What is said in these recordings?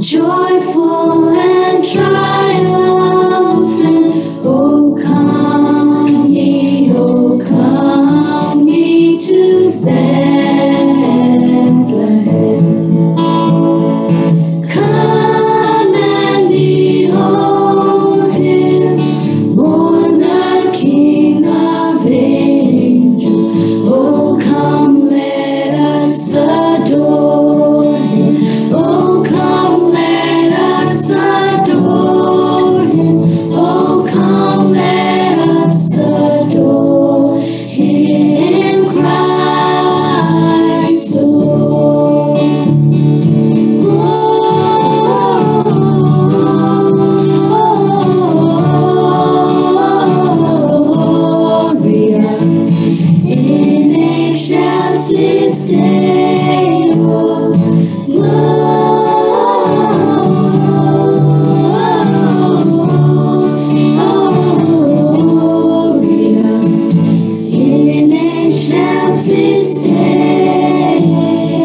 joyful and triumphant. Oh, come ye, oh, come ye to Bethlehem. Come and behold him, born the King of angels. Oh, come, let us adore him. Oh, come, let us adore him. Oh, come, let us adore him, Christ the Lord. Gloria in excelsis Deo. Gloria in excelsis Deo.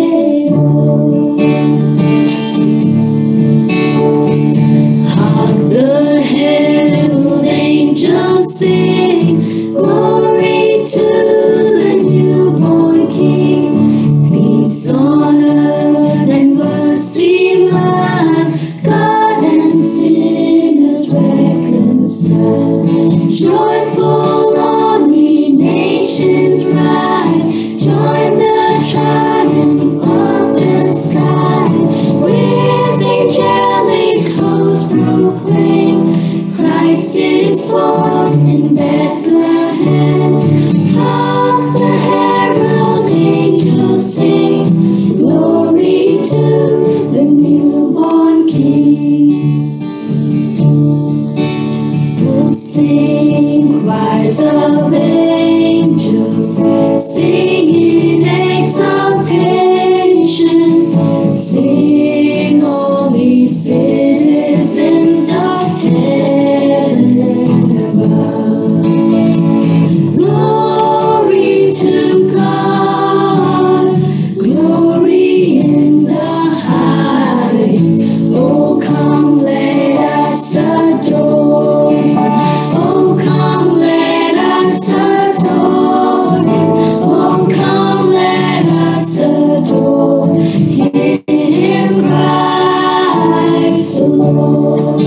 Hark the herald angels sing, glory to the newborn King. Peace on earth and mercy mild, God and sinners reconciled. Joyful on ye nations rise, join the triumph of the skies. With angelic hosts proclaim, Christ is born in Bethlehem. Hark the herald angels sing, glory to the newborn King. We'll sing choirs of angels, sing in exaltation, sing all ye citizens of heaven above. Glory to God, glory in the highest. Oh, come, let us adore. Oh, come, let us adore Him. Oh, come, let us adore Him, Christ the Lord.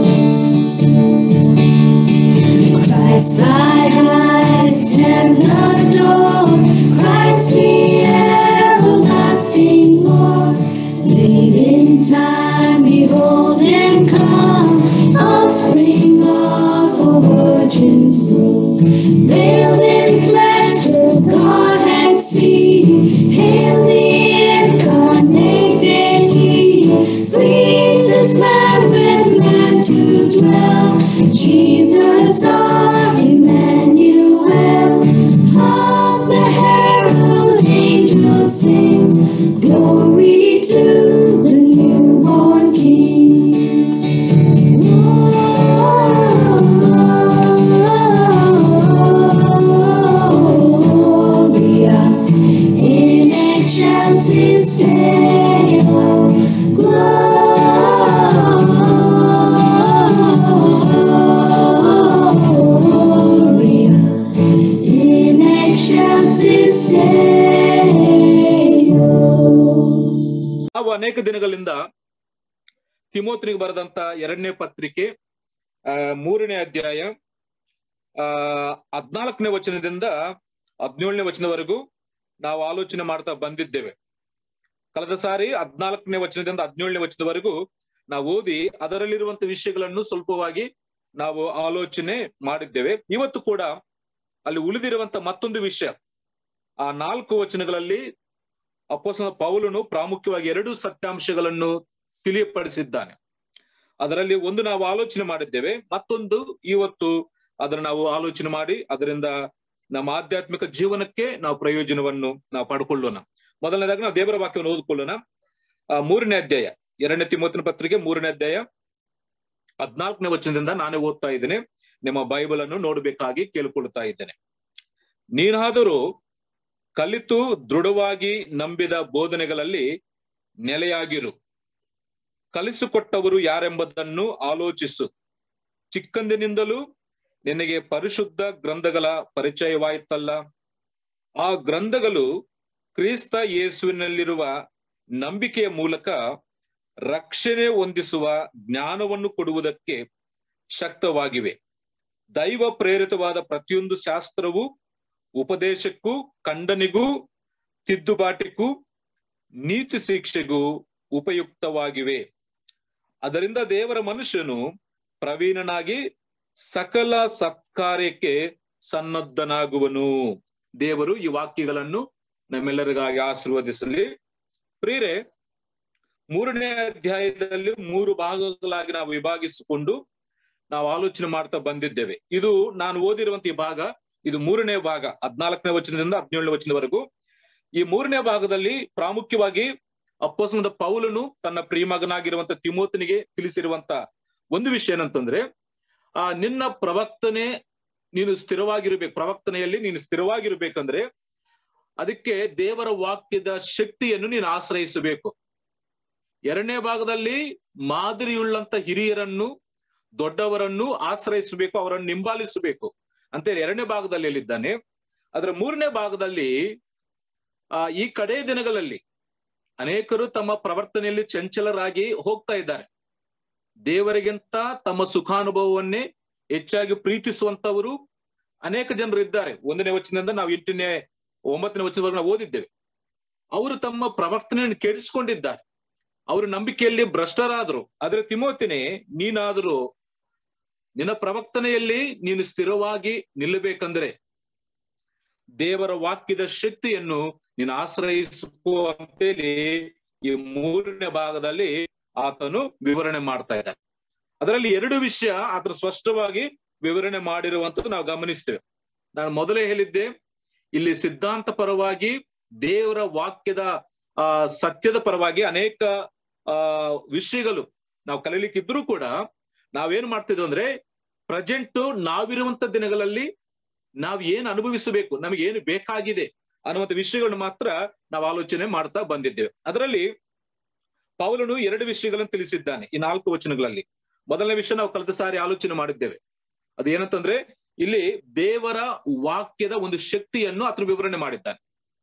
Christ thy heights have adored, Christ the everlasting Lord. Late in time, behold him come, offspring of a virgin's womb. Veiled in flesh, the Godhead see, hail the incarnate deity. Pleases man with man to dwell. Jesus our Emmanuel. Hark the herald angels sing. Glory to the newborn King. Gloria in excelsis Deo. Gloria in excelsis Deo. ನಾವು ಅನೇಕ ದಿನಗಳಿಂದ ತಿಮೋತ್ನಿಗೆ ಬರೆದಂತ ಎರಡನೇ ಪತ್ರಿಕೆ ಆ, ಮೂರನೇ ಅಧ್ಯಾಯ ಆ ಹದ್ನಾಲ್ಕನೇ ವಚನದಿಂದ ಹದಿನೇಳನೇ ವಚನವರೆಗೂ ನಾವು ಆಲೋಚನೆ ಮಾಡ್ತಾ ಬಂದಿದ್ದೇವೆ ಕಳೆದ ಸಾರಿ ಹದ್ನಾಲ್ಕನೇ ವಚನದಿಂದ ಹದಿನೇಳನೇ ವಚನದವರೆಗೂ ನಾವು ಓದಿ ಅದರಲ್ಲಿರುವಂತ ವಿಷಯಗಳನ್ನು ಸ್ವಲ್ಪವಾಗಿ ನಾವು ಆಲೋಚನೆ ಮಾಡಿದ್ದೇವೆ ಇವತ್ತು ಕೂಡ ಅಲ್ಲಿ ಉಳಿದಿರುವಂತ ಮತ್ತೊಂದು ವಿಷಯ ಆ ನಾಲ್ಕು ವಚನಗಳಲ್ಲಿ ಅಪ್ಪೋಸ್ತಲ ಪೌಲನು ಪ್ರಾಮುಖ್ಯವಾಗಿ ಎರಡು ಸತ್ಯಾಂಶಗಳನ್ನು ತಿಳಿಯಪಡಿಸಿದ್ದಾನೆ ಅದರಲ್ಲಿ ಒಂದು ನಾವು ಆಲೋಚನೆ ಮಾಡಿದ್ದೇವೆ ಮತ್ತೊಂದು ಇವತ್ತು ಅದನ್ನು ನಾವು ಆಲೋಚನೆ ಮಾಡಿ ಅದರಿಂದ ನಮ್ಮ ಆಧ್ಯಾತ್ಮಿಕ ಜೀವನಕ್ಕೆ ನಾವು ಪ್ರಯೋಜನವನ್ನು ನಾವು ಪಡ್ಕೊಳ್ಳೋಣ ಮೊದಲನೇದಾಗಿ ನಾವು ದೇವರ ವಾಕ್ಯವನ್ನು ಓದ್ಕೊಳ್ಳೋಣ ಆ ಮೂರನೇ ಅಧ್ಯಾಯ ಎರಡನೇ ತಿಮ್ಮೋತಿನ ಪತ್ರಿಕೆ ಮೂರನೇ ಅಧ್ಯಾಯ ಹದ್ನಾಲ್ಕನೇ ವಚನದಿಂದ ನಾನೇ ಓದ್ತಾ ಇದ್ದೇನೆ ನಿಮ್ಮ ಬೈಬಲ್ ಅನ್ನು ನೋಡಬೇಕಾಗಿ ಕೇಳಿಕೊಳ್ಳುತ್ತಾ ಇದ್ದೇನೆ ನೀನಾದರೂ ಕಲಿತು ದೃಢವಾಗಿ ನಂಬಿದ ಬೋಧನೆಗಳಲ್ಲಿ ನೆಲೆಯಾಗಿರು ಕಲಿಸಿಕೊಟ್ಟವರು ಯಾರೆಂಬುದನ್ನು ಆಲೋಚಿಸು ಚಿಕ್ಕಂದಿನಿಂದಲೂ ನಿನಗೆ ಪರಿಶುದ್ಧ ಗ್ರಂಥಗಳ ಪರಿಚಯವಾಯಿತಲ್ಲ ಆ ಗ್ರಂಥಗಳು ಕ್ರಿಸ್ತ ಯೇಸುವಿನಲ್ಲಿರುವ ನಂಬಿಕೆಯ ಮೂಲಕ ರಕ್ಷಣೆ ಹೊಂದಿಸುವ ಜ್ಞಾನವನ್ನು ಕೊಡುವುದಕ್ಕೆ ಶಕ್ತವಾಗಿವೆ ದೈವ ಪ್ರೇರಿತವಾದ ಪ್ರತಿಯೊಂದು ಶಾಸ್ತ್ರವು ಉಪದೇಶಕ್ಕೂ ಖಂಡನೆಗೂ ತಿದ್ದುಪಾಟಿಗೂ ನೀತಿ ಶಿಕ್ಷೆಗೂ ಉಪಯುಕ್ತವಾಗಿವೆ ಅದರಿಂದ ದೇವರ ಮನುಷ್ಯನು ಪ್ರವೀಣನಾಗಿ ಸಕಲ ಸತ್ಕಾರ್ಯಕ್ಕೆ ಸನ್ನದ್ಧನಾಗುವನು ದೇವರು ಈ ವಾಕ್ಯಗಳನ್ನು ನಮ್ಮೆಲ್ಲರಿಗಾಗಿ ಆಶೀರ್ವದಿಸಲಿ ಪ್ರಿಯರೇ ಮೂರನೇ ಅಧ್ಯಾಯದಲ್ಲಿ ಮೂರು ಭಾಗಗಳಾಗಿ ನಾವು ವಿಭಾಗಿಸಿಕೊಂಡು ನಾವು ಆಲೋಚನೆ ಮಾಡ್ತಾ ಬಂದಿದ್ದೇವೆ ಇದು ನಾನು ಓದಿರುವಂತ ಈ ಭಾಗ ಇದು ಮೂರನೇ ಭಾಗ ಹದ್ನಾಲ್ಕನೇ ವಚನದಿಂದ ಹದಿನೇಳನೇ ವಚನದವರೆಗೂ ಈ ಮೂರನೇ ಭಾಗದಲ್ಲಿ ಪ್ರಾಮುಖ್ಯವಾಗಿ ಅಪ್ಪಸನದ ಪೌಲನು ತನ್ನ ಪ್ರಿಯಮಗನಾಗಿರುವಂತ ತಿಮೋತನಿಗೆ ತಿಳಿಸಿರುವಂತ ಒಂದು ವಿಷಯ ಏನಂತಂದ್ರೆ ಆ ನಿನ್ನ ಪ್ರವಕ್ತನೆ ನೀನು ಸ್ಥಿರವಾಗಿರ್ಬೇಕು ಪ್ರವಕ್ತನೆಯಲ್ಲಿ ನೀನು ಸ್ಥಿರವಾಗಿರ್ಬೇಕಂದ್ರೆ ಅದಕ್ಕೆ ದೇವರ ವಾಕ್ಯದ ಶಕ್ತಿಯನ್ನು ನೀನು ಆಶ್ರಯಿಸಬೇಕು ಎರಡನೇ ಭಾಗದಲ್ಲಿ ಮಾದರಿಯುಳ್ಳಂತ ಹಿರಿಯರನ್ನು ದೊಡ್ಡವರನ್ನು ಆಶ್ರಯಿಸಬೇಕು ಅವರನ್ನು ನಿಂಬಾಲಿಸಬೇಕು ಅಂತೇಳಿ ಎರಡನೇ ಭಾಗದಲ್ಲಿ ಹೇಳಿದ್ದಾನೆ ಅದರ ಮೂರನೇ ಭಾಗದಲ್ಲಿ ಆ ಈ ಕಡೆ ದಿನಗಳಲ್ಲಿ ಅನೇಕರು ತಮ್ಮ ಪ್ರವರ್ತನೆಯಲ್ಲಿ ಚಂಚಲರಾಗಿ ಹೋಗ್ತಾ ಇದ್ದಾರೆ ದೇವರಿಗಿಂತ ತಮ್ಮ ಸುಖಾನುಭವವನ್ನೇ ಹೆಚ್ಚಾಗಿ ಪ್ರೀತಿಸುವಂತವರು ಅನೇಕ ಜನರು ಇದ್ದಾರೆ ಒಂದನೇ ವಚನದಿಂದ ನಾವು ಎಂಟನೇ ಒಂಬತ್ತನೇ ವಚನವರೆಗೂ ನಾವು ಓದಿದ್ದೇವೆ ಅವರು ತಮ್ಮ ಪ್ರವರ್ತನೆಯನ್ನು ಕೆಡಿಸಿಕೊಂಡಿದ್ದಾರೆ ಅವರು ನಂಬಿಕೆಯಲ್ಲಿ ಭ್ರಷ್ಟರಾದರು ಆದ್ರೆ ತಿಮೋತಿನೇ ನೀನಾದರೂ ನಿನ್ನ ಪ್ರವರ್ತನೆಯಲ್ಲಿ ನೀನು ಸ್ಥಿರವಾಗಿ ನಿಲ್ಲಬೇಕಂದ್ರೆ ದೇವರ ವಾಕ್ಯದ ಶಕ್ತಿಯನ್ನು ನೀನು ಆಶ್ರಯಿಸುವ ಅಂತೇಳಿ ಈ ಮೂರನೇ ಭಾಗದಲ್ಲಿ ಆತನು ವಿವರಣೆ ಮಾಡ್ತಾ ಇದ್ದಾನೆ ಅದರಲ್ಲಿ ಎರಡು ವಿಷಯ ಆತನು ಸ್ಪಷ್ಟವಾಗಿ ವಿವರಣೆ ಮಾಡಿರುವಂತದ್ದು ನಾವು ಗಮನಿಸ್ತೇವೆ ನಾನು ಮೊದಲೇ ಹೇಳಿದ್ದೆ ಇಲ್ಲಿ ಸಿದ್ಧಾಂತ ಪರವಾಗಿ ದೇವರ ವಾಕ್ಯದ ಆ ಸತ್ಯದ ಪರವಾಗಿ ಅನೇಕ ಆ ವಿಷಯಗಳು ನಾವು ಕಲೀಲಿಕ್ಕಿದ್ರು ಕೂಡ ನಾವೇನ್ ಮಾಡ್ತಿದ್ವಿ ಅಂದ್ರೆ ಪ್ರೆಸೆಂಟ್ ನಾವಿರುವಂತ ದಿನಗಳಲ್ಲಿ ನಾವ್ ಏನ್ ಅನುಭವಿಸಬೇಕು ನಮಗೆ ಏನು ಬೇಕಾಗಿದೆ ಅನ್ನುವಂಥ ವಿಷಯಗಳನ್ನ ಮಾತ್ರ ನಾವು ಆಲೋಚನೆ ಮಾಡ್ತಾ ಬಂದಿದ್ದೇವೆ ಅದರಲ್ಲಿ ಪೌಲನು ಎರಡು ವಿಷಯಗಳನ್ನು ತಿಳಿಸಿದ್ದಾನೆ ಈ ನಾಲ್ಕು ವಚನಗಳಲ್ಲಿ ಮೊದಲನೇ ವಿಷಯ ನಾವು ಕಳೆದ ಸಾರಿ ಆಲೋಚನೆ ಮಾಡಿದ್ದೇವೆ ಅದು ಏನಂತಂದ್ರೆ ಇಲ್ಲಿ ದೇವರ ವಾಕ್ಯದ ಒಂದು ಶಕ್ತಿಯನ್ನು ಆತನು ವಿವರಣೆ ಮಾಡಿದ್ದಾನೆ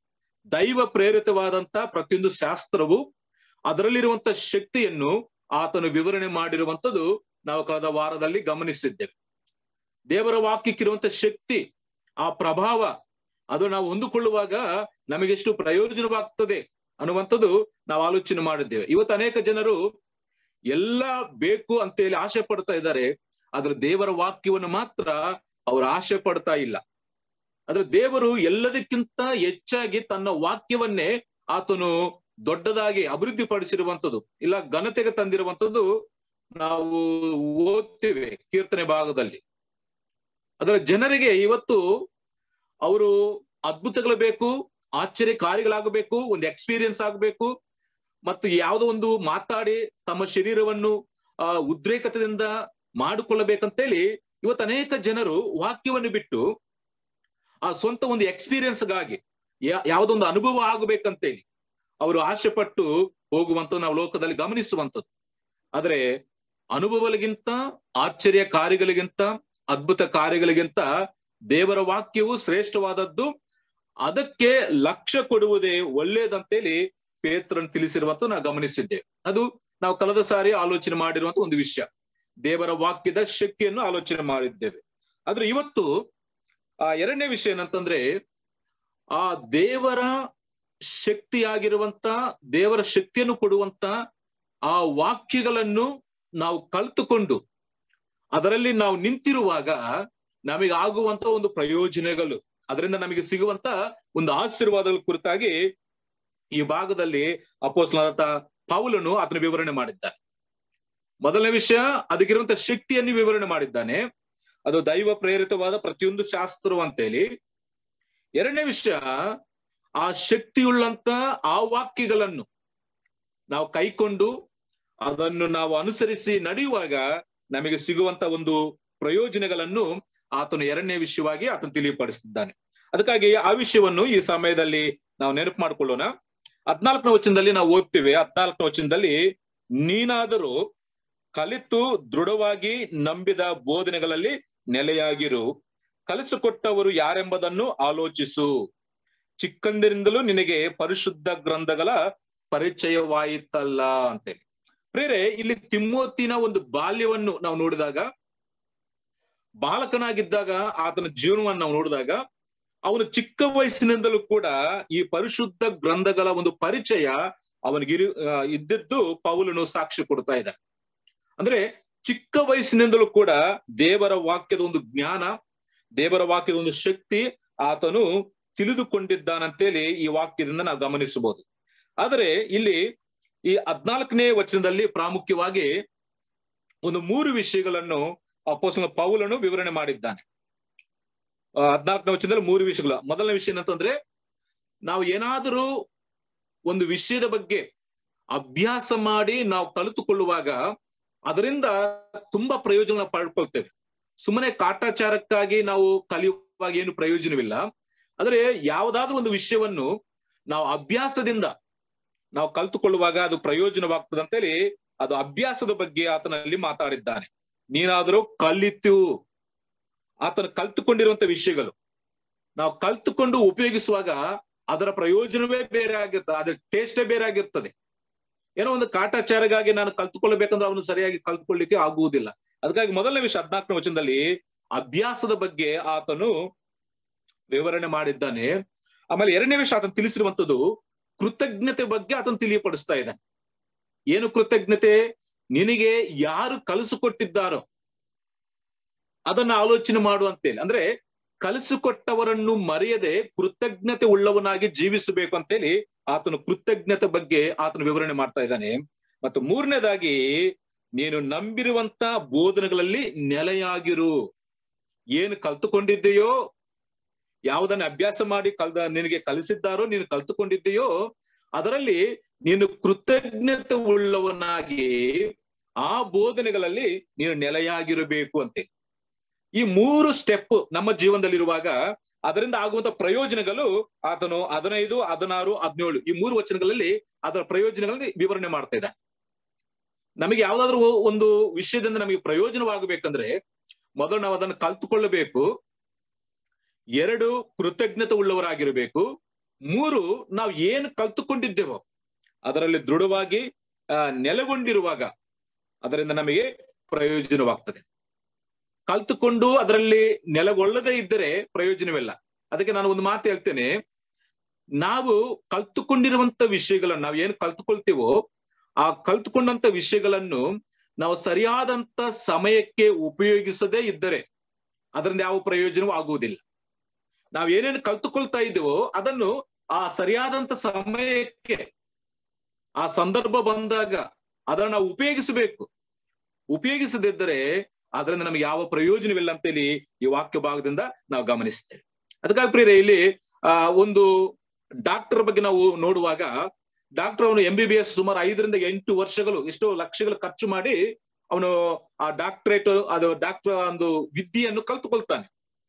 ದೈವ ಪ್ರೇರಿತವಾದಂತ ಪ್ರತಿಯೊಂದು ಶಾಸ್ತ್ರವು ಅದರಲ್ಲಿರುವಂತ ಶಕ್ತಿಯನ್ನು ಆತನು ವಿವರಣೆ ಮಾಡಿರುವಂತದ್ದು ನಾವು ಕಳೆದ ವಾರದಲ್ಲಿ ಗಮನಿಸಿದ್ದೇವೆ ದೇವರ ವಾಕ್ಯಕ್ಕಿರುವಂತ ಶಕ್ತಿ ಆ ಪ್ರಭಾವ ಅದು ನಾವು ಹೊಂದಿಕೊಳ್ಳುವಾಗ ನಮಗೆಷ್ಟು ಪ್ರಯೋಜನವಾಗ್ತದೆ ಅನ್ನುವಂಥದ್ದು ನಾವು ಆಲೋಚನೆ ಮಾಡಿದ್ದೇವೆ ಇವತ್ತು ಅನೇಕ ಜನರು ಎಲ್ಲ ಬೇಕು ಅಂತ ಹೇಳಿ ಆಸೆ ಪಡ್ತಾ ಇದ್ದಾರೆ ಆದ್ರೆ ದೇವರ ವಾಕ್ಯವನ್ನು ಮಾತ್ರ ಅವರು ಆಸೆ ಪಡ್ತಾ ಇಲ್ಲ ಆದ್ರೆ ದೇವರು ಎಲ್ಲದಕ್ಕಿಂತ ಹೆಚ್ಚಾಗಿ ತನ್ನ ವಾಕ್ಯವನ್ನೇ ಆತನು ದೊಡ್ಡದಾಗಿ ಅಭಿವೃದ್ಧಿ ಪಡಿಸಿರುವಂತದ್ದು ಇಲ್ಲ ಘನತೆಗೆ ತಂದಿರುವಂತದ್ದು ನಾವು ಓದ್ತೇವೆ ಕೀರ್ತನೆ ಭಾಗದಲ್ಲಿ ಅದರ ಜನರಿಗೆ ಇವತ್ತು ಅವರು ಅದ್ಭುತಗಳು ಬೇಕು ಆಶ್ಚರ್ಯ ಕಾರ್ಯಗಳಾಗಬೇಕು ಒಂದು ಎಕ್ಸ್ಪೀರಿಯನ್ಸ್ ಆಗಬೇಕು ಮತ್ತು ಯಾವುದೋ ಒಂದು ಮಾತಾಡಿ ತಮ್ಮ ಶರೀರವನ್ನು ಆ ಉದ್ರೇಕತೆಯಿಂದ ಮಾಡಿಕೊಳ್ಳಬೇಕಂತೇಳಿ ಇವತ್ತು ಅನೇಕ ಜನರು ವಾಕ್ಯವನ್ನು ಬಿಟ್ಟು ಆ ಸ್ವಂತ ಒಂದು ಎಕ್ಸ್ಪೀರಿಯನ್ಸ್ಗಾಗಿ ಯಾವುದೊಂದು ಅನುಭವ ಆಗಬೇಕಂತೇಳಿ ಅವರು ಆಸೆ ಪಟ್ಟು ಹೋಗುವಂತ ನಾವು ಲೋಕದಲ್ಲಿ ಗಮನಿಸುವಂಥದ್ದು ಆದ್ರೆ ಅನುಭವಗಳಿಗಿಂತ ಆಶ್ಚರ್ಯ ಕಾರ್ಯಗಳಿಗಿಂತ ಅದ್ಭುತ ಕಾರ್ಯಗಳಿಗಿಂತ ದೇವರ ವಾಕ್ಯವು ಶ್ರೇಷ್ಠವಾದದ್ದು ಅದಕ್ಕೆ ಲಕ್ಷ್ಯ ಕೊಡುವುದೇ ಒಳ್ಳೇದಂತೇಳಿ ಪೇತ್ರನ್ ತಿಳಿಸಿರುವಂತ ನಾವು ಗಮನಿಸಿದ್ದೇವೆ ಅದು ನಾವು ಕಳೆದ ಸಾರಿ ಆಲೋಚನೆ ಮಾಡಿರುವಂತ ಒಂದು ವಿಷಯ ದೇವರ ವಾಕ್ಯದ ಶಕ್ತಿಯನ್ನು ಆಲೋಚನೆ ಮಾಡಿದ್ದೇವೆ ಆದ್ರೆ ಇವತ್ತು ಆ ಎರಡನೇ ವಿಷಯ ಏನಂತಂದ್ರೆ ಆ ದೇವರ ಶಕ್ತಿಯಾಗಿರುವಂತ ದೇವರ ಶಕ್ತಿಯನ್ನು ಕೊಡುವಂತ ಆ ವಾಕ್ಯಗಳನ್ನು ನಾವು ಕಲ್ತುಕೊಂಡು ಅದರಲ್ಲಿ ನಾವು ನಿಂತಿರುವಾಗ ನಮಗೆ ಆಗುವಂತ ಒಂದು ಪ್ರಯೋಜನಗಳು ಅದರಿಂದ ನಮಗೆ ಸಿಗುವಂತ ಒಂದು ಆಶೀರ್ವಾದಗಳ ಕುರಿತಾಗಿ ಈ ಭಾಗದಲ್ಲಿ ಅಪೋಸ್ಲಾದ ಪೌಲನು ಅದನ್ನ ವಿವರಣೆ ಮಾಡಿದ್ದಾನೆ ಮೊದಲನೇ ವಿಷಯ ಅದಕ್ಕಿರುವಂತ ಶಕ್ತಿಯನ್ನು ವಿವರಣೆ ಮಾಡಿದ್ದಾನೆ ಅದು ದೈವ ಪ್ರೇರಿತವಾದ ಪ್ರತಿಯೊಂದು ಶಾಸ್ತ್ರ ಅಂತೇಳಿ ಎರಡನೇ ವಿಷಯ ಆ ಶಕ್ತಿಯುಳ್ಳಂತ ಆ ವಾಕ್ಯಗಳನ್ನು ನಾವು ಕೈಕೊಂಡು ಅದನ್ನು ನಾವು ಅನುಸರಿಸಿ ನಡೆಯುವಾಗ ನಮಗೆ ಸಿಗುವಂತ ಒಂದು ಪ್ರಯೋಜನಗಳನ್ನು ಆತನು ಎರಡನೇ ವಿಷಯವಾಗಿ ಆತನು ತಿಳಿಯಪಡಿಸಿದ್ದಾನೆ ಅದಕ್ಕಾಗಿ ಆ ವಿಷಯವನ್ನು ಈ ಸಮಯದಲ್ಲಿ ನಾವು ನೆನಪು ಮಾಡ್ಕೊಳ್ಳೋಣ ಹದ್ನಾಲ್ಕನೇ ವಚನದಲ್ಲಿ ನಾವು ಓದ್ತೇವೆ ಹದ್ನಾಲ್ಕನೇ ವಚನದಲ್ಲಿ ನೀನಾದರೂ ಕಲಿತು ದೃಢವಾಗಿ ನಂಬಿದ ಬೋಧನೆಗಳಲ್ಲಿ ನೆಲೆಯಾಗಿರು ಕಲಿಸಿಕೊಟ್ಟವರು ಯಾರೆಂಬುದನ್ನು ಆಲೋಚಿಸು ಚಿಕ್ಕಂದಿನಿಂದಲೂ ನಿನಗೆ ಪರಿಶುದ್ಧ ಗ್ರಂಥಗಳ ಪರಿಚಯವಾಯಿತಲ್ಲ ಅಂತೇಳಿ ಪ್ರೇರೆ ಇಲ್ಲಿ ತಿಮ್ಮೋತಿನ ಒಂದು ಬಾಲ್ಯವನ್ನು ನಾವು ನೋಡಿದಾಗ ಬಾಲಕನಾಗಿದ್ದಾಗ ಆತನ ಜೀವನವನ್ನು ನಾವು ನೋಡಿದಾಗ ಅವನು ಚಿಕ್ಕ ವಯಸ್ಸಿನಿಂದಲೂ ಕೂಡ ಈ ಪರಿಶುದ್ಧ ಗ್ರಂಥಗಳ ಒಂದು ಪರಿಚಯ ಅವನಿಗಿರು ಆ, ಇದ್ದದ್ದು ಪೌಲನು ಸಾಕ್ಷಿ ಕೊಡ್ತಾ ಇದ್ದಾನೆ ಅಂದ್ರೆ ಚಿಕ್ಕ ವಯಸ್ಸಿನಿಂದಲೂ ಕೂಡ ದೇವರ ವಾಕ್ಯದ ಒಂದು ಜ್ಞಾನ ದೇವರ ವಾಕ್ಯದ ಒಂದು ಶಕ್ತಿ ಆತನು ತಿಳಿದುಕೊಂಡಿದ್ದಾನಂತೇಳಿ ಈ ವಾಕ್ಯದಿಂದ ನಾವು ಗಮನಿಸಬಹುದು ಆದರೆ ಇಲ್ಲಿ ಈ ಹದ್ನಾಲ್ಕನೇ ವಚನದಲ್ಲಿ ಪ್ರಾಮುಖ್ಯವಾಗಿ ಒಂದು ಮೂರು ವಿಷಯಗಳನ್ನು ಅಪೋಸ್ತಲ ಪೌಲನು ವಿವರಣೆ ಮಾಡಿದ್ದಾನೆ ಆ, ಹದ್ನಾಲ್ಕನೇ ವಚನದಲ್ಲಿ ಮೂರು ವಿಷಯಗಳು ಮೊದಲನೇ ವಿಷಯ ಏನಂತಂದ್ರೆ ನಾವು ಏನಾದರೂ ಒಂದು ವಿಷಯದ ಬಗ್ಗೆ ಅಭ್ಯಾಸ ಮಾಡಿ ನಾವು ಕಲಿತುಕೊಳ್ಳುವಾಗ ಅದರಿಂದ ತುಂಬಾ ಪ್ರಯೋಜನ ಪಡ್ಕೊಳ್ತೇವೆ ಸುಮ್ಮನೆ ಕಾಟಾಚಾರಕ್ಕಾಗಿ ನಾವು ಕಲಿಯುವಾಗ ಏನು ಪ್ರಯೋಜನವಿಲ್ಲ ಆದರೆ ಯಾವುದಾದ್ರೂ ಒಂದು ವಿಷಯವನ್ನು ನಾವು ಅಭ್ಯಾಸದಿಂದ ನಾವು ಕಲ್ತುಕೊಳ್ಳುವಾಗ ಅದು ಪ್ರಯೋಜನವಾಗ್ತದೆ ಅಂತೇಳಿ ಅದು ಅಭ್ಯಾಸದ ಬಗ್ಗೆ ಆತನಲ್ಲಿ ಮಾತಾಡಿದ್ದಾನೆ ನೀನಾದರೂ ಕಲಿತು ಆತನ ಕಲ್ತುಕೊಂಡಿರುವಂತ ವಿಷಯಗಳು ನಾವು ಕಲ್ತುಕೊಂಡು ಉಪಯೋಗಿಸುವಾಗ ಅದರ ಪ್ರಯೋಜನವೇ ಬೇರೆ ಆಗಿರ್ತದೆ ಅದರ ಟೇಸ್ಟೇ ಬೇರೆ ಆಗಿರ್ತದೆ ಏನೋ ಒಂದು ಕಾಟಾಚಾರಗಾಗಿ ನಾನು ಕಲ್ತುಕೊಳ್ಬೇಕಂದ್ರೆ ಅವನು ಸರಿಯಾಗಿ ಕಲ್ತುಕೊಳ್ಳಿಕ್ಕೆ ಆಗುವುದಿಲ್ಲ ಅದಕ್ಕಾಗಿ ಮೊದಲನೇ ವಿಷಯ ಹದ್ನಾಲ್ಕನೇ ವಚನದಲ್ಲಿ ಅಭ್ಯಾಸದ ಬಗ್ಗೆ ಆತನು ವಿವರಣೆ ಮಾಡಿದ್ದಾನೆ ಆಮೇಲೆ ಎರಡನೇ ವಿಷಯ ಆತನು ತಿಳಿಸಿರುವಂತದ್ದು ಕೃತಜ್ಞತೆ ಬಗ್ಗೆ ಆತನು ತಿಳಿಯಪಡಿಸ್ತಾ ಇದ್ದಾನೆ ಏನು ಕೃತಜ್ಞತೆ ನಿನಗೆ ಯಾರು ಕಲಿಸಿಕೊಟ್ಟಿದ್ದಾರೋ ಅದನ್ನ ಆಲೋಚನೆ ಮಾಡು ಅಂತೇಳಿ ಅಂದ್ರೆ ಕಲಿಸಿಕೊಟ್ಟವರನ್ನು ಮರೆಯದೆ ಕೃತಜ್ಞತೆ ಉಳ್ಳವನಾಗಿ ಜೀವಿಸಬೇಕು ಅಂತೇಳಿ ಆತನು ಕೃತಜ್ಞತೆ ಬಗ್ಗೆ ಆತನು ವಿವರಣೆ ಮಾಡ್ತಾ ಇದ್ದಾನೆ ಮತ್ತು ಮೂರನೇದಾಗಿ ನೀನು ನಂಬಿರುವಂತ ಬೋಧನೆಗಳಲ್ಲಿ ನೆಲೆಯಾಗಿರು ಏನು ಕಲ್ತುಕೊಂಡಿದ್ದೆಯೋ ಯಾವುದನ್ನ ಅಭ್ಯಾಸ ಮಾಡಿ ಕಲ್ದ ನಿನಗೆ ಕಲಿಸಿದ್ದಾರೋ ನೀನು ಕಲ್ತುಕೊಂಡಿದ್ದೆಯೋ ಅದರಲ್ಲಿ ನೀನು ಕೃತಜ್ಞತೆ ಉಳ್ಳವನಾಗಿ ಆ ಬೋಧನೆಗಳಲ್ಲಿ ನೀನು ನೆಲೆಯಾಗಿರಬೇಕು ಅಂತೆ ಈ ಮೂರು ಸ್ಟೆಪ್ ನಮ್ಮ ಜೀವನದಲ್ಲಿರುವಾಗ ಅದರಿಂದ ಆಗುವಂತ ಪ್ರಯೋಜನಗಳು ಆತನು ಹದಿನೈದು ಹದಿನಾರು ಹದಿನೇಳು ಈ ಮೂರು ವಚನಗಳಲ್ಲಿ ಅದರ ಪ್ರಯೋಜನಗಳಲ್ಲಿ ವಿವರಣೆ ಮಾಡ್ತಾ ಇದ್ದ ನಮಗೆ ಯಾವ್ದಾದ್ರು ಒಂದು ವಿಷಯದಿಂದ ನಮಗೆ ಪ್ರಯೋಜನವಾಗಬೇಕಂದ್ರೆ ಮೊದಲು ನಾವು ಅದನ್ನು ಕಲ್ತುಕೊಳ್ಳಬೇಕು ಎರಡು ಕೃತಜ್ಞತೆ ಉಳ್ಳವರಾಗಿರಬೇಕು ಮೂರು ನಾವು ಏನು ಕಲ್ತುಕೊಂಡಿದ್ದೇವೋ ಅದರಲ್ಲಿ ದೃಢವಾಗಿ ಆ, ನೆಲೆಗೊಂಡಿರುವಾಗ ಅದರಿಂದ ನಮಗೆ ಪ್ರಯೋಜನವಾಗ್ತದೆ ಕಲ್ತುಕೊಂಡು ಅದರಲ್ಲಿ ನೆಲೆಗೊಳ್ಳದೇ ಇದ್ದರೆ ಪ್ರಯೋಜನವಿಲ್ಲ ಅದಕ್ಕೆ ನಾನು ಒಂದು ಮಾತು ಹೇಳ್ತೇನೆ ನಾವು ಕಲ್ತುಕೊಂಡಿರುವಂತ ವಿಷಯಗಳನ್ನು ನಾವು ಏನು ಕಲ್ತುಕೊಳ್ತೀವೋ ಆ ಕಲ್ತುಕೊಂಡಂತ ವಿಷಯಗಳನ್ನು ನಾವು ಸರಿಯಾದಂತ ಸಮಯಕ್ಕೆ ಉಪಯೋಗಿಸದೇ ಇದ್ದರೆ ಅದರಿಂದ ಯಾವ ಪ್ರಯೋಜನವೂ ಆಗುವುದಿಲ್ಲ ನಾವು ಏನೇನು ಕಲ್ತುಕೊಳ್ತಾ ಇದ್ದೇವೋ ಅದನ್ನು ಆ ಸರಿಯಾದಂತ ಸಮಯಕ್ಕೆ ಆ ಸಂದರ್ಭ ಬಂದಾಗ ಅದನ್ನು ನಾವು ಉಪಯೋಗಿಸಬೇಕು ಉಪಯೋಗಿಸದಿದ್ದರೆ ಅದರಿಂದ ನಮಗೆ ಯಾವ ಪ್ರಯೋಜನವಿಲ್ಲ ಅಂತೇಳಿ ಈ ವಾಕ್ಯ ಭಾಗದಿಂದ ನಾವು ಗಮನಿಸ್ತೇವೆ ಅದಕ್ಕಾಗಿ ಪ್ರಿಯರೇ ಇಲ್ಲಿ ಆ ಒಂದು ಡಾಕ್ಟರ್ ಬಗ್ಗೆ ನಾವು ನೋಡುವಾಗ ಡಾಕ್ಟರ್ ಅವನು ಎಂ ಬಿ ಬಿ ಎಸ್ ಸುಮಾರು ಐದರಿಂದ ಎಂಟು ವರ್ಷಗಳು ಎಷ್ಟೋ ಲಕ್ಷಗಳು ಖರ್ಚು ಮಾಡಿ ಅವನು ಆ ಡಾಕ್ಟರೇಟ್ ಅದು ಡಾಕ್ಟರ್ ಒಂದು ವಿದ್ಯೆಯನ್ನು ಕಲ್ತುಕೊಳ್ತಾನೆ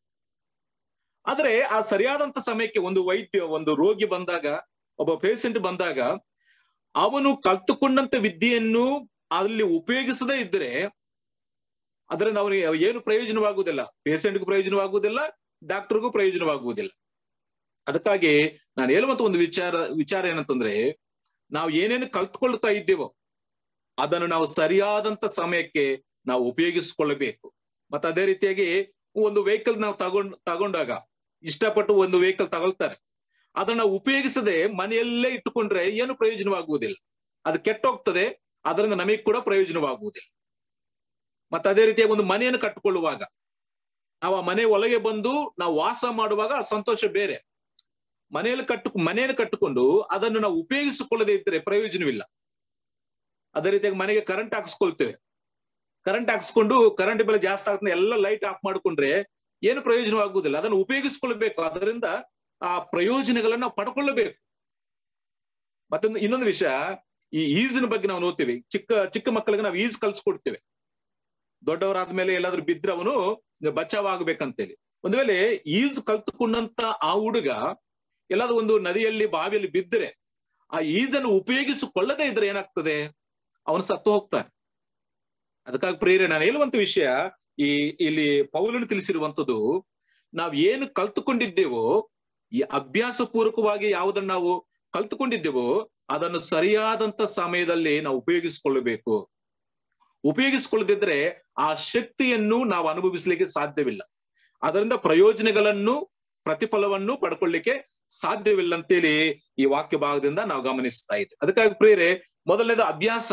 ಆದ್ರೆ ಆ ಸರಿಯಾದಂತ ಸಮಯಕ್ಕೆ ಒಂದು ವೈದ್ಯ ಒಂದು ರೋಗಿ ಬಂದಾಗ ಒಬ್ಬ ಪೇಷಂಟ್ ಬಂದಾಗ ಅವನು ಕಲ್ತುಕೊಂಡಂತ ವಿದ್ಯೆಯನ್ನು ಅಲ್ಲಿ ಉಪಯೋಗಿಸದೇ ಇದ್ದರೆ ಅದರಿಂದ ಅವನಿಗೆ ಏನು ಪ್ರಯೋಜನವಾಗುವುದಿಲ್ಲ ಪೇಷಂಟ್ಗೂ ಪ್ರಯೋಜನವಾಗುವುದಿಲ್ಲ ಡಾಕ್ಟರ್ಗೂ ಪ್ರಯೋಜನವಾಗುವುದಿಲ್ಲ ಅದಕ್ಕಾಗಿ ನಾನು ಹೇಳುವಂತ ಒಂದು ವಿಚಾರ ವಿಚಾರ ಏನಂತಂದ್ರೆ ನಾವು ಏನೇನು ಕಲ್ತ್ಕೊಳ್ತಾ ಇದ್ದೇವೋ ಅದನ್ನು ನಾವು ಸರಿಯಾದಂತ ಸಮಯಕ್ಕೆ ನಾವು ಉಪಯೋಗಿಸಿಕೊಳ್ಳಬೇಕು ಮತ್ತೆ ಅದೇ ರೀತಿಯಾಗಿ ಒಂದು ವೆಹಿಕಲ್ ನಾವು ತಗೊಂಡ್ ತಗೊಂಡಾಗ ಇಷ್ಟಪಟ್ಟು ಒಂದು ವೆಹಿಕಲ್ ತಗೊಳ್ತಾರೆ ಅದನ್ನ ಉಪಯೋಗಿಸದೆ ಮನೆಯಲ್ಲೇ ಇಟ್ಟುಕೊಂಡ್ರೆ ಏನು ಪ್ರಯೋಜನವಾಗುವುದಿಲ್ಲ ಅದು ಕೆಟ್ಟೋಗ್ತದೆ ಅದರಿಂದ ನಮಗೆ ಕೂಡ ಪ್ರಯೋಜನವಾಗುವುದಿಲ್ಲ ಮತ್ತೆ ಅದೇ ರೀತಿಯಾಗಿ ಒಂದು ಮನೆಯನ್ನು ಕಟ್ಟಿಕೊಳ್ಳುವಾಗ ನಾವು ಆ ಮನೆ ಒಳಗೆ ಬಂದು ನಾವು ವಾಸ ಮಾಡುವಾಗ ಆ ಸಂತೋಷ ಬೇರೆ ಮನೆಯಲ್ಲಿ ಕಟ್ಟು ಮನೆಯನ್ನು ಕಟ್ಟಿಕೊಂಡು ಅದನ್ನು ನಾವು ಉಪಯೋಗಿಸಿಕೊಳ್ಳದೆ ಇದ್ದರೆ ಪ್ರಯೋಜನವಿಲ್ಲ ಅದೇ ರೀತಿಯಾಗಿ ಮನೆಗೆ ಕರೆಂಟ್ ಹಾಕ್ಸ್ಕೊಳ್ತೇವೆ ಕರೆಂಟ್ ಹಾಕ್ಸ್ಕೊಂಡು ಕರೆಂಟ್ ಬೆಲೆ ಜಾಸ್ತಿ ಆಗ್ತದೆ ಎಲ್ಲ ಲೈಟ್ ಆಫ್ ಮಾಡ್ಕೊಂಡ್ರೆ ಏನು ಪ್ರಯೋಜನವಾಗುವುದಿಲ್ಲ ಅದನ್ನು ಉಪಯೋಗಿಸ್ಕೊಳ್ಬೇಕು ಅದರಿಂದ ಆ ಪ್ರಯೋಜನಗಳನ್ನ ನಾವು ಪಡ್ಕೊಳ್ಳಬೇಕು ಮತ್ತೊಂದು ಇನ್ನೊಂದು ವಿಷಯ ಈ ಈಜಿನ ಬಗ್ಗೆ ನಾವು ನೋಡ್ತೀವಿ ಚಿಕ್ಕ ಚಿಕ್ಕ ಮಕ್ಕಳಿಗೆ ನಾವು ಈಜ್ ಕಲ್ಸ್ಕೊಡ್ತೇವೆ ದೊಡ್ಡವರಾದ್ಮೇಲೆ ಎಲ್ಲಾದ್ರೂ ಬಿದ್ರೆ ಅವನು ಬಚಾವ್ ಆಗ್ಬೇಕಂತೇಳಿ ಒಂದ್ ವೇಳೆ ಈಜ್ ಕಲ್ತುಕೊಂಡಂತ ಆ ಹುಡುಗ ಎಲ್ಲಾದ್ರೂ ಒಂದು ನದಿಯಲ್ಲಿ ಬಾವಿಯಲ್ಲಿ ಬಿದ್ದರೆ ಆ ಈಜನ್ನು ಉಪಯೋಗಿಸಿಕೊಳ್ಳದೇ ಇದ್ರೆ ಏನಾಗ್ತದೆ ಅವನು ಸತ್ತು ಹೋಗ್ತಾನೆ ಅದಕ್ಕಾಗಿ ಪ್ರೇರೆ ನಾನು ಹೇಳುವಂತ ವಿಷಯ ಈ ಇಲ್ಲಿ ಪೌಲನು ತಿಳಿಸಿರುವಂತದ್ದು ನಾವ್ ಏನು ಕಲ್ತುಕೊಂಡಿದ್ದೇವೋ ಈ ಅಭ್ಯಾಸ ಪೂರ್ವಕವಾಗಿ ಯಾವುದನ್ನ ನಾವು ಕಲ್ತುಕೊಂಡಿದ್ದೇವೋ ಅದನ್ನು ಸರಿಯಾದಂತ ಸಮಯದಲ್ಲಿ ನಾವು ಉಪಯೋಗಿಸಿಕೊಳ್ಳಬೇಕು ಉಪಯೋಗಿಸಿಕೊಳ್ಳದಿದ್ರೆ ಆ ಶಕ್ತಿಯನ್ನು ನಾವು ಅನುಭವಿಸಲಿಕ್ಕೆ ಸಾಧ್ಯವಿಲ್ಲ ಅದರಿಂದ ಪ್ರಯೋಜನಗಳನ್ನು ಪ್ರತಿಫಲವನ್ನು ಪಡ್ಕೊಳ್ಳಿಕ್ಕೆ ಸಾಧ್ಯವಿಲ್ಲ ಅಂತೇಳಿ ಈ ವಾಕ್ಯ ಭಾಗದಿಂದ ನಾವು ಗಮನಿಸ್ತಾ ಇದ್ದೇವೆ ಅದಕ್ಕಾಗಿ ಪ್ರೇರೆ ಮೊದಲನೇದು ಅಭ್ಯಾಸ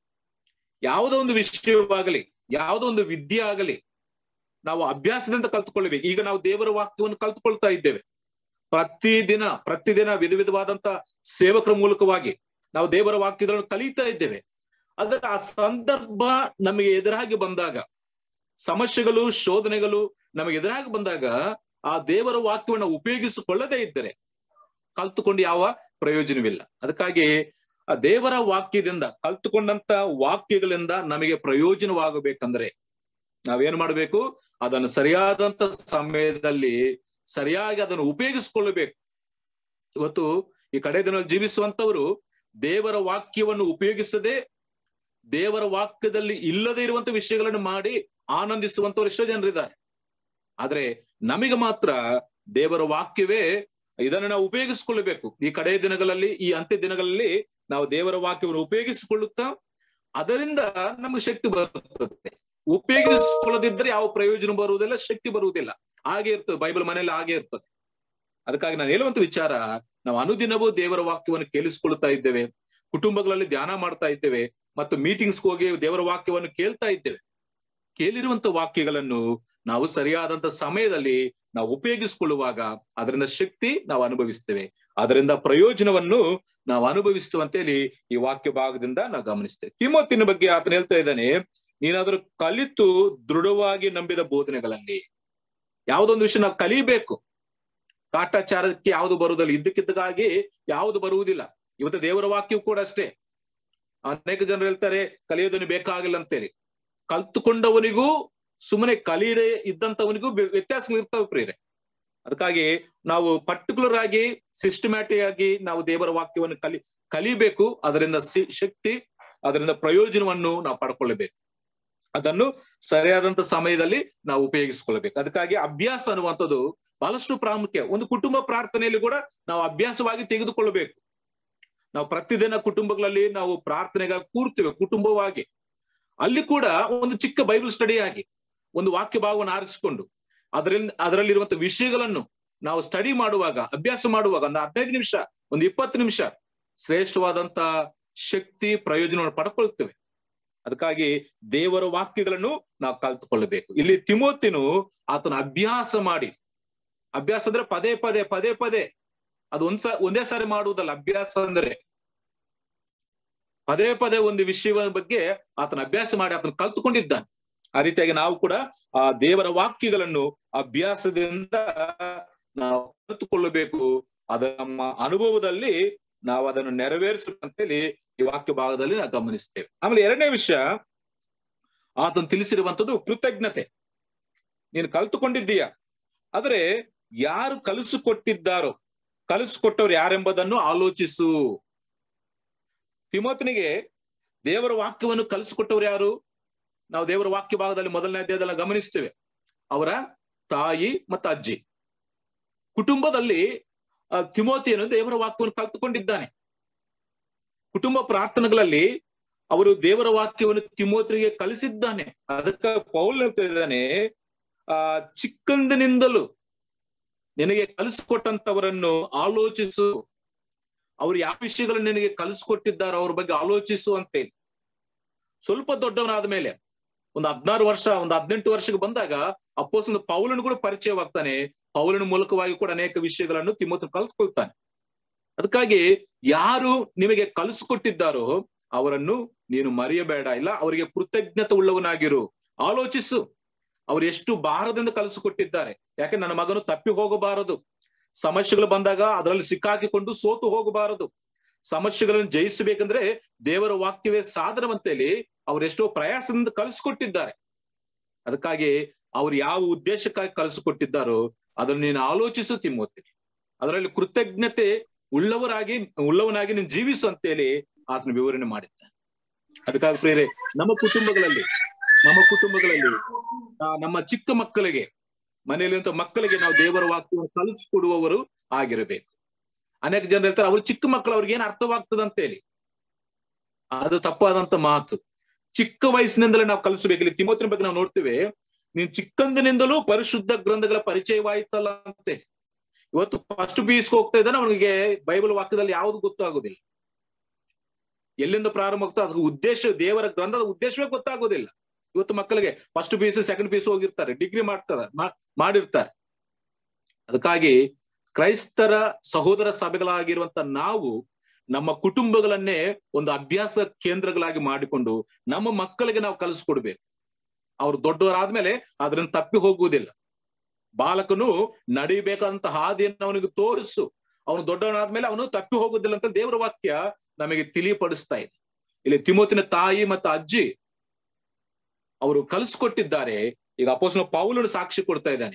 ಯಾವುದೋ ಒಂದು ವಿಷಯವಾಗಲಿ ಯಾವುದೋ ಒಂದು ವಿದ್ಯೆ ಆಗಲಿ ನಾವು ಅಭ್ಯಾಸದಿಂದ ಕಲ್ತುಕೊಳ್ಳಬೇಕು ಈಗ ನಾವು ದೇವರ ವಾಕ್ಯವನ್ನು ಕಲ್ತುಕೊಳ್ತಾ ಇದ್ದೇವೆ ಪ್ರತಿದಿನ ಪ್ರತಿದಿನ ವಿಧ ವಿಧವಾದಂತ ಸೇವಕರ ಮೂಲಕವಾಗಿ ನಾವು ದೇವರ ವಾಕ್ಯಗಳನ್ನು ಕಲಿತಾ ಇದ್ದೇವೆ ಅದರ ಆ ಸಂದರ್ಭ ನಮಗೆ ಎದುರಾಗಿ ಬಂದಾಗ ಸಮಸ್ಯೆಗಳು ಶೋಧನೆಗಳು ನಮಗೆ ಎದುರಾಗಿ ಬಂದಾಗ ಆ ದೇವರ ವಾಕ್ಯವನ್ನು ಉಪಯೋಗಿಸಿಕೊಳ್ಳದೇ ಇದ್ದರೆ ಕಲ್ತುಕೊಂಡು ಯಾವ ಪ್ರಯೋಜನವಿಲ್ಲ ಅದಕ್ಕಾಗಿ ಆ ದೇವರ ವಾಕ್ಯದಿಂದ ಕಲ್ತುಕೊಂಡಂತ ವಾಕ್ಯಗಳಿಂದ ನಮಗೆ ಪ್ರಯೋಜನವಾಗಬೇಕಂದ್ರೆ ನಾವೇನ್ ಮಾಡಬೇಕು ಅದನ್ನು ಸರಿಯಾದಂತ ಸಮಯದಲ್ಲಿ ಸರಿಯಾಗಿ ಅದನ್ನು ಉಪಯೋಗಿಸಿಕೊಳ್ಳಬೇಕು ಇವತ್ತು ಈ ಕಡೆ ದಿನದಲ್ಲಿ ಜೀವಿಸುವಂತವರು ದೇವರ ವಾಕ್ಯವನ್ನು ಉಪಯೋಗಿಸದೆ ದೇವರ ವಾಕ್ಯದಲ್ಲಿ ಇಲ್ಲದೆ ಇರುವಂತ ವಿಷಯಗಳನ್ನು ಮಾಡಿ ಆನಂದಿಸುವಂತವ್ರು ಎಷ್ಟೋ ಜನರಿದ್ದಾರೆ ಆದ್ರೆ ನಮಗೆ ಮಾತ್ರ ದೇವರ ವಾಕ್ಯವೇ ಇದನ್ನು ನಾವು ಉಪಯೋಗಿಸಿಕೊಳ್ಳಬೇಕು ಈ ಕಡೆಯ ದಿನಗಳಲ್ಲಿ ಈ ಅಂತ್ಯ ದಿನಗಳಲ್ಲಿ ನಾವು ದೇವರ ವಾಕ್ಯವನ್ನು ಉಪಯೋಗಿಸಿಕೊಳ್ಳುತ್ತಾ ಅದರಿಂದ ನಮಗೆ ಶಕ್ತಿ ಬರುತ್ತದೆ ಉಪಯೋಗಿಸಿಕೊಳ್ಳದಿದ್ರೆ ಯಾವ ಪ್ರಯೋಜನ ಬರುವುದಿಲ್ಲ ಶಕ್ತಿ ಬರುವುದಿಲ್ಲ ಹಾಗೆ ಇರ್ತದೆ ಬೈಬಲ್ ಮನೆಯಲ್ಲಿ ಹಾಗೆ ಇರ್ತದೆ ಅದಕ್ಕಾಗಿ ನಾನು ಹೇಳುವಂತ ವಿಚಾರ ನಾವು ಅನುದಿನವೂ ದೇವರ ವಾಕ್ಯವನ್ನು ಕೇಳಿಸಿಕೊಳ್ತಾ ಇದ್ದೇವೆ ಕುಟುಂಬಗಳಲ್ಲಿ ಧ್ಯಾನ ಮಾಡ್ತಾ ಇದ್ದೇವೆ ಮತ್ತು ಮೀಟಿಂಗ್ಸ್ ಹೋಗಿ ದೇವರ ವಾಕ್ಯವನ್ನು ಕೇಳ್ತಾ ಇದ್ದೇವೆ ಕೇಳಿರುವಂತ ವಾಕ್ಯಗಳನ್ನು ನಾವು ಸರಿಯಾದಂತ ಸಮಯದಲ್ಲಿ ನಾವು ಉಪಯೋಗಿಸಿಕೊಳ್ಳುವಾಗ ಅದರಿಂದ ಶಕ್ತಿ ನಾವು ಅನುಭವಿಸ್ತೇವೆ ಅದರಿಂದ ಪ್ರಯೋಜನವನ್ನು ನಾವು ಅನುಭವಿಸ್ತೇವೆ ಅಂತೇಳಿ ಈ ವಾಕ್ಯ ಭಾಗದಿಂದ ನಾವು ಗಮನಿಸ್ತೇವೆ ತಿಮೋತಿನ ಬಗ್ಗೆ ಆತನ ಹೇಳ್ತಾ ಇದ್ದಾನೆ ನೀನಾದ್ರೂ ಕಲಿತು ದೃಢವಾಗಿ ನಂಬಿದ ಬೋಧನೆಗಳಲ್ಲಿ ಯಾವುದೊಂದು ವಿಷಯ ನಾವು ಕಲಿಬೇಕು ಕಾಟಾಚಾರಕ್ಕೆ ಯಾವುದು ಬರುವುದಿಲ್ಲ ಇದ್ದಕ್ಕಿದ್ದಾಗಿ ಯಾವುದು ಬರುವುದಿಲ್ಲ ಇವತ್ತು ದೇವರ ವಾಕ್ಯವು ಕೂಡ ಅಷ್ಟೇ ಅನೇಕ ಜನರು ಹೇಳ್ತಾರೆ ಕಲಿಯೋದನ್ನು ಬೇಕಾಗಿಲ್ಲ ಅಂತೇಳಿ ಕಲ್ತುಕೊಂಡವನಿಗೂ ಸುಮ್ಮನೆ ಕಲಿಯದೆ ಇದ್ದಂತವನಿಗೂ ವ್ಯತ್ಯಾಸಗಳು ಇರ್ತವೆ ಪ್ರಿಯರೇ ಅದಕ್ಕಾಗಿ ನಾವು ಪರ್ಟಿಕ್ಯುಲರ್ ಆಗಿ ಸಿಸ್ಟಮ್ಯಾಟಿಕ್ ಆಗಿ ನಾವು ದೇವರ ವಾಕ್ಯವನ್ನು ಕಲಿ ಕಲಿಬೇಕು ಅದರಿಂದ ಶಕ್ತಿ ಅದರಿಂದ ಪ್ರಯೋಜನವನ್ನು ನಾವು ಪಡ್ಕೊಳ್ಳಬೇಕು ಅದನ್ನು ಸರಿಯಾದಂತ ಸಮಯದಲ್ಲಿ ನಾವು ಉಪಯೋಗಿಸಿಕೊಳ್ಬೇಕು ಅದಕ್ಕಾಗಿ ಅಭ್ಯಾಸ ಅನ್ನುವಂಥದ್ದು ಬಹಳಷ್ಟು ಪ್ರಾಮುಖ್ಯ ಒಂದು ಕುಟುಂಬ ಪ್ರಾರ್ಥನೆಯಲ್ಲಿ ಕೂಡ ನಾವು ಅಭ್ಯಾಸವಾಗಿ ತೆಗೆದುಕೊಳ್ಳಬೇಕು ನಾವು ಪ್ರತಿದಿನ ಕುಟುಂಬಗಳಲ್ಲಿ ನಾವು ಪ್ರಾರ್ಥನೆಗಾಗಿ ಕೂರ್ತೇವೆ ಕುಟುಂಬವಾಗಿ ಅಲ್ಲಿ ಕೂಡ ಒಂದು ಚಿಕ್ಕ ಬೈಬಲ್ ಸ್ಟಡಿ ಆಗಿ ಒಂದು ವಾಕ್ಯ ಭಾಗವನ್ನು ಆರಿಸಿಕೊಂಡು ಅದರಿಂದ ಅದರಲ್ಲಿರುವಂತಹ ವಿಷಯಗಳನ್ನು ನಾವು ಸ್ಟಡಿ ಮಾಡುವಾಗ ಅಭ್ಯಾಸ ಮಾಡುವಾಗ ಒಂದು ಹದಿನೈದು ನಿಮಿಷ ಒಂದು ಇಪ್ಪತ್ತು ನಿಮಿಷ ಶ್ರೇಷ್ಠವಾದಂತ ಶಕ್ತಿ ಪ್ರಯೋಜನವನ್ನು ಪಡ್ಕೊಳ್ತೇವೆ ಅದಕ್ಕಾಗಿ ದೇವರ ವಾಕ್ಯಗಳನ್ನು ನಾವು ಕಲ್ತುಕೊಳ್ಳಬೇಕು ಇಲ್ಲಿ ತಿಮೋತಿನು ಆತನ ಅಭ್ಯಾಸ ಮಾಡಿ ಅಭ್ಯಾಸ ಅಂದ್ರೆ ಪದೇ ಪದೇ ಪದೇ ಪದೇ ಅದು ಒಂದ್ಸ ಒಂದೇ ಸಾರಿ ಮಾಡುವುದಲ್ಲ ಅಭ್ಯಾಸ ಅಂದ್ರೆ ಪದೇ ಪದೇ ಒಂದು ವಿಷಯದ ಬಗ್ಗೆ ಆತನ ಅಭ್ಯಾಸ ಮಾಡಿ ಆತನ ಕಲ್ತುಕೊಂಡಿದ್ದಾನೆ ಆ ರೀತಿಯಾಗಿ ನಾವು ಕೂಡ ಆ ದೇವರ ವಾಕ್ಯಗಳನ್ನು ಅಭ್ಯಾಸದಿಂದ ನಾವು ಕಲಿತುಕೊಳ್ಳಬೇಕು ಅದ ನಮ್ಮ ಅನುಭವದಲ್ಲಿ ನಾವು ಅದನ್ನು ನೆರವೇರಿಸಬೇಕಂತೇಳಿ ಈ ವಾಕ್ಯ ಭಾಗದಲ್ಲಿ ನಾವು ಗಮನಿಸ್ತೇವೆ ಆಮೇಲೆ ಎರಡನೇ ವಿಷಯ ಆತನು ತಿಳಿಸಿರುವಂತದ್ದು ಕೃತಜ್ಞತೆ ನೀನು ಕಲ್ತುಕೊಂಡಿದ್ದೀಯ ಆದ್ರೆ ಯಾರು ಕಲಿಸಿಕೊಟ್ಟಿದ್ದಾರೋ ಕಲಿಸಿಕೊಟ್ಟವ್ರು ಯಾರೆಂಬುದನ್ನು ಆಲೋಚಿಸು ತಿಮೋತನಿಗೆ ದೇವರ ವಾಕ್ಯವನ್ನು ಕಲಿಸಿಕೊಟ್ಟವ್ರು ಯಾರು ನಾವು ದೇವರ ವಾಕ್ಯ ಭಾಗದಲ್ಲಿ ಮೊದಲನೇ ಅಧ್ಯಾಯದಲ್ಲಿ ಗಮನಿಸ್ತೇವೆ ಅವರ ತಾಯಿ ಮತ್ತು ಅಜ್ಜಿ ಕುಟುಂಬದಲ್ಲಿ ತಿಮೋತಿಯನ್ನು ದೇವರ ವಾಕ್ಯವನ್ನು ಕಲ್ತುಕೊಂಡಿದ್ದಾನೆ ಕುಟುಂಬ ಪ್ರಾರ್ಥನೆಗಳಲ್ಲಿ ಅವರು ದೇವರ ವಾಕ್ಯವನ್ನು ತಿಮೋತಿಗೆ ಕಲಿಸಿದ್ದಾನೆ ಅದಕ್ಕೆ ಪೌಲ್ ಹೇಳ್ತಾ ಇದ್ದಾನೆ ಆ ಚಿಕ್ಕಂದಿನಿಂದಲೂ ನಿನಗೆ ಕಲಿಸ್ಕೊಟ್ಟಂತವರನ್ನು ಆಲೋಚಿಸು ಅವ್ರು ಯಾವ ವಿಷಯಗಳನ್ನು ನಿನಗೆ ಕಲಿಸ್ಕೊಟ್ಟಿದ್ದಾರೋ ಅವ್ರ ಬಗ್ಗೆ ಆಲೋಚಿಸು ಅಂತೇಳಿ ಸ್ವಲ್ಪ ದೊಡ್ಡವನಾದ ಮೇಲೆ ಒಂದು ಹದಿನಾರು ವರ್ಷ ಒಂದು ಹದಿನೆಂಟು ವರ್ಷಕ್ಕೆ ಬಂದಾಗ ಅಪ್ಪೋಸ್ ಒಂದು ಪೌಲನು ಕೂಡ ಪರಿಚಯವಾಗ್ತಾನೆ ಪೌಲನ ಮೂಲಕವಾಗಿ ಕೂಡ ಅನೇಕ ವಿಷಯಗಳನ್ನು ತಿಮ್ಮತ್ತು ಕಲ್ತ್ಕೊಳ್ತಾನೆ ಅದಕ್ಕಾಗಿ ಯಾರು ನಿಮಗೆ ಕಲಿಸ್ಕೊಟ್ಟಿದ್ದಾರೋ ಅವರನ್ನು ನೀನು ಮರೆಯಬೇಡ ಇಲ್ಲ ಅವರಿಗೆ ಕೃತಜ್ಞತೆ ಉಳ್ಳವನಾಗಿರು ಆಲೋಚಿಸು ಅವ್ರು ಎಷ್ಟು ಭಾರದಿಂದ ಕಲಿಸಿಕೊಟ್ಟಿದ್ದಾರೆ ಯಾಕೆ ನನ್ನ ಮಗನು ತಪ್ಪಿ ಹೋಗಬಾರದು ಸಮಸ್ಯೆಗಳು ಬಂದಾಗ ಅದರಲ್ಲಿ ಸಿಕ್ಕಾಕಿಕೊಂಡು ಸೋತು ಹೋಗಬಾರದು ಸಮಸ್ಯೆಗಳನ್ನು ಜಯಿಸಬೇಕಂದ್ರೆ ದೇವರ ವಾಕ್ಯವೇ ಸಾಧನವಂತೇಳಿ ಅವರೆಷ್ಟೋ ಪ್ರಯಾಸದಿಂದ ಕಲಿಸ್ಕೊಟ್ಟಿದ್ದಾರೆ ಅದಕ್ಕಾಗಿ ಅವ್ರು ಯಾವ ಉದ್ದೇಶಕ್ಕಾಗಿ ಕಲಿಸಿಕೊಟ್ಟಿದ್ದಾರೋ ಅದನ್ನು ನೀನು ಆಲೋಚಿಸು ತಿಮ್ಮೋತೀನಿ ಅದರಲ್ಲಿ ಕೃತಜ್ಞತೆ ಉಳ್ಳವರಾಗಿ ಉಳ್ಳವನಾಗಿ ನೀನು ಜೀವಿಸು ಅಂತೇಳಿ ಆತನ ವಿವರಣೆ ಮಾಡಿದ್ದಾನೆ ಅದಕ್ಕಾಗಿ ಪ್ರೇರೆ ನಮ್ಮ ಕುಟುಂಬಗಳಲ್ಲಿ ನಮ್ಮ ಕುಟುಂಬಗಳಲ್ಲಿ ಆ, ನಮ್ಮ ಚಿಕ್ಕ ಮಕ್ಕಳಿಗೆ ಮನೆಯಲ್ಲಿರುವಂತ ಮಕ್ಕಳಿಗೆ ನಾವು ದೇವರ ವಾಕ್ಯವನ್ನು ಕಲಿಸ್ಕೊಡುವವರು ಆಗಿರಬೇಕು ಅನೇಕ ಜನರು ಹೇಳ್ತಾರೆ ಅವ್ರು ಚಿಕ್ಕ ಮಕ್ಕಳು ಅವ್ರಿಗೆ ಏನ್ ಅರ್ಥವಾಗ್ತದೆ ಅಂತ ಹೇಳಿ ಅದು ತಪ್ಪಾದಂತ ಮಾತು ಚಿಕ್ಕ ವಯಸ್ಸಿನಿಂದಲೇ ನಾವು ಕಲಿಸಬೇಕು ಇಲ್ಲಿ ತಿಮೋತಿನ ಬಗ್ಗೆ ನಾವು ನೋಡ್ತೇವೆ ನೀನ್ ಚಿಕ್ಕಂದಿನಿಂದಲೂ ಪರಿಶುದ್ಧ ಗ್ರಂಥಗಳ ಪರಿಚಯವಾಯ್ತಲ್ಲ ಅಂತೆ ಇವತ್ತು ಫಸ್ಟ್ ಪೀಸ್ಗೆ ಹೋಗ್ತಾ ಇದ್ದಾನೆ ಅವನಿಗೆ ಬೈಬಲ್ ವಾಕ್ಯದಲ್ಲಿ ಯಾವುದು ಗೊತ್ತಾಗೋದಿಲ್ಲ ಎಲ್ಲಿಂದ ಪ್ರಾರಂಭ ಆಗ್ತದೆ ಅದ್ರ ಉದ್ದೇಶ ದೇವರ ಗ್ರಂಥದ ಉದ್ದೇಶವೇ ಗೊತ್ತಾಗೋದಿಲ್ಲ ಇವತ್ತು ಮಕ್ಕಳಿಗೆ ಫಸ್ಟ್ ಪೀಸ್ ಸೆಕೆಂಡ್ ಪೀಸ್ ಹೋಗಿರ್ತಾರೆ ಡಿಗ್ರಿ ಮಾಡ್ತಾರೆ ಮಾ- ಮಾಡಿರ್ತಾರೆ ಅದಕ್ಕಾಗಿ ಕ್ರೈಸ್ತರ ಸಹೋದರ ಸಭೆಗಳಾಗಿರುವಂತ ನಾವು ನಮ್ಮ ಕುಟುಂಬಗಳನ್ನೇ ಒಂದು ಅಭ್ಯಾಸ ಕೇಂದ್ರಗಳಾಗಿ ಮಾಡಿಕೊಂಡು ನಮ್ಮ ಮಕ್ಕಳಿಗೆ ನಾವು ಕಲಿಸ್ಕೊಡ್ಬೇಕು ಅವ್ರು ದೊಡ್ಡವರಾದ್ಮೇಲೆ ಅದರಿಂದ ತಪ್ಪಿ ಹೋಗುವುದಿಲ್ಲ ಬಾಲಕನು ನಡಿಬೇಕಾದಂತ ಹಾದಿಯನ್ನು ಅವನಿಗೆ ತೋರಿಸು ಅವನು ದೊಡ್ಡವನಾದ್ಮೇಲೆ ಅವನು ತಪ್ಪಿ ಹೋಗುದಿಲ್ಲ ಅಂತ ದೇವರ ವಾಕ್ಯ ನಮಗೆ ತಿಳಿಪಡಿಸ್ತಾ ಇದೆ ಇಲ್ಲಿ ತಿಮೋತಿನ ತಾಯಿ ಮತ್ತು ಅಜ್ಜಿ ಅವರು ಕಲಿಸ್ಕೊಟ್ಟಿದ್ದಾರೆ ಈಗ ಅಪೋಸ್ನ ಪೌಲನು ಸಾಕ್ಷಿ ಕೊಡ್ತಾ ಇದ್ದಾನೆ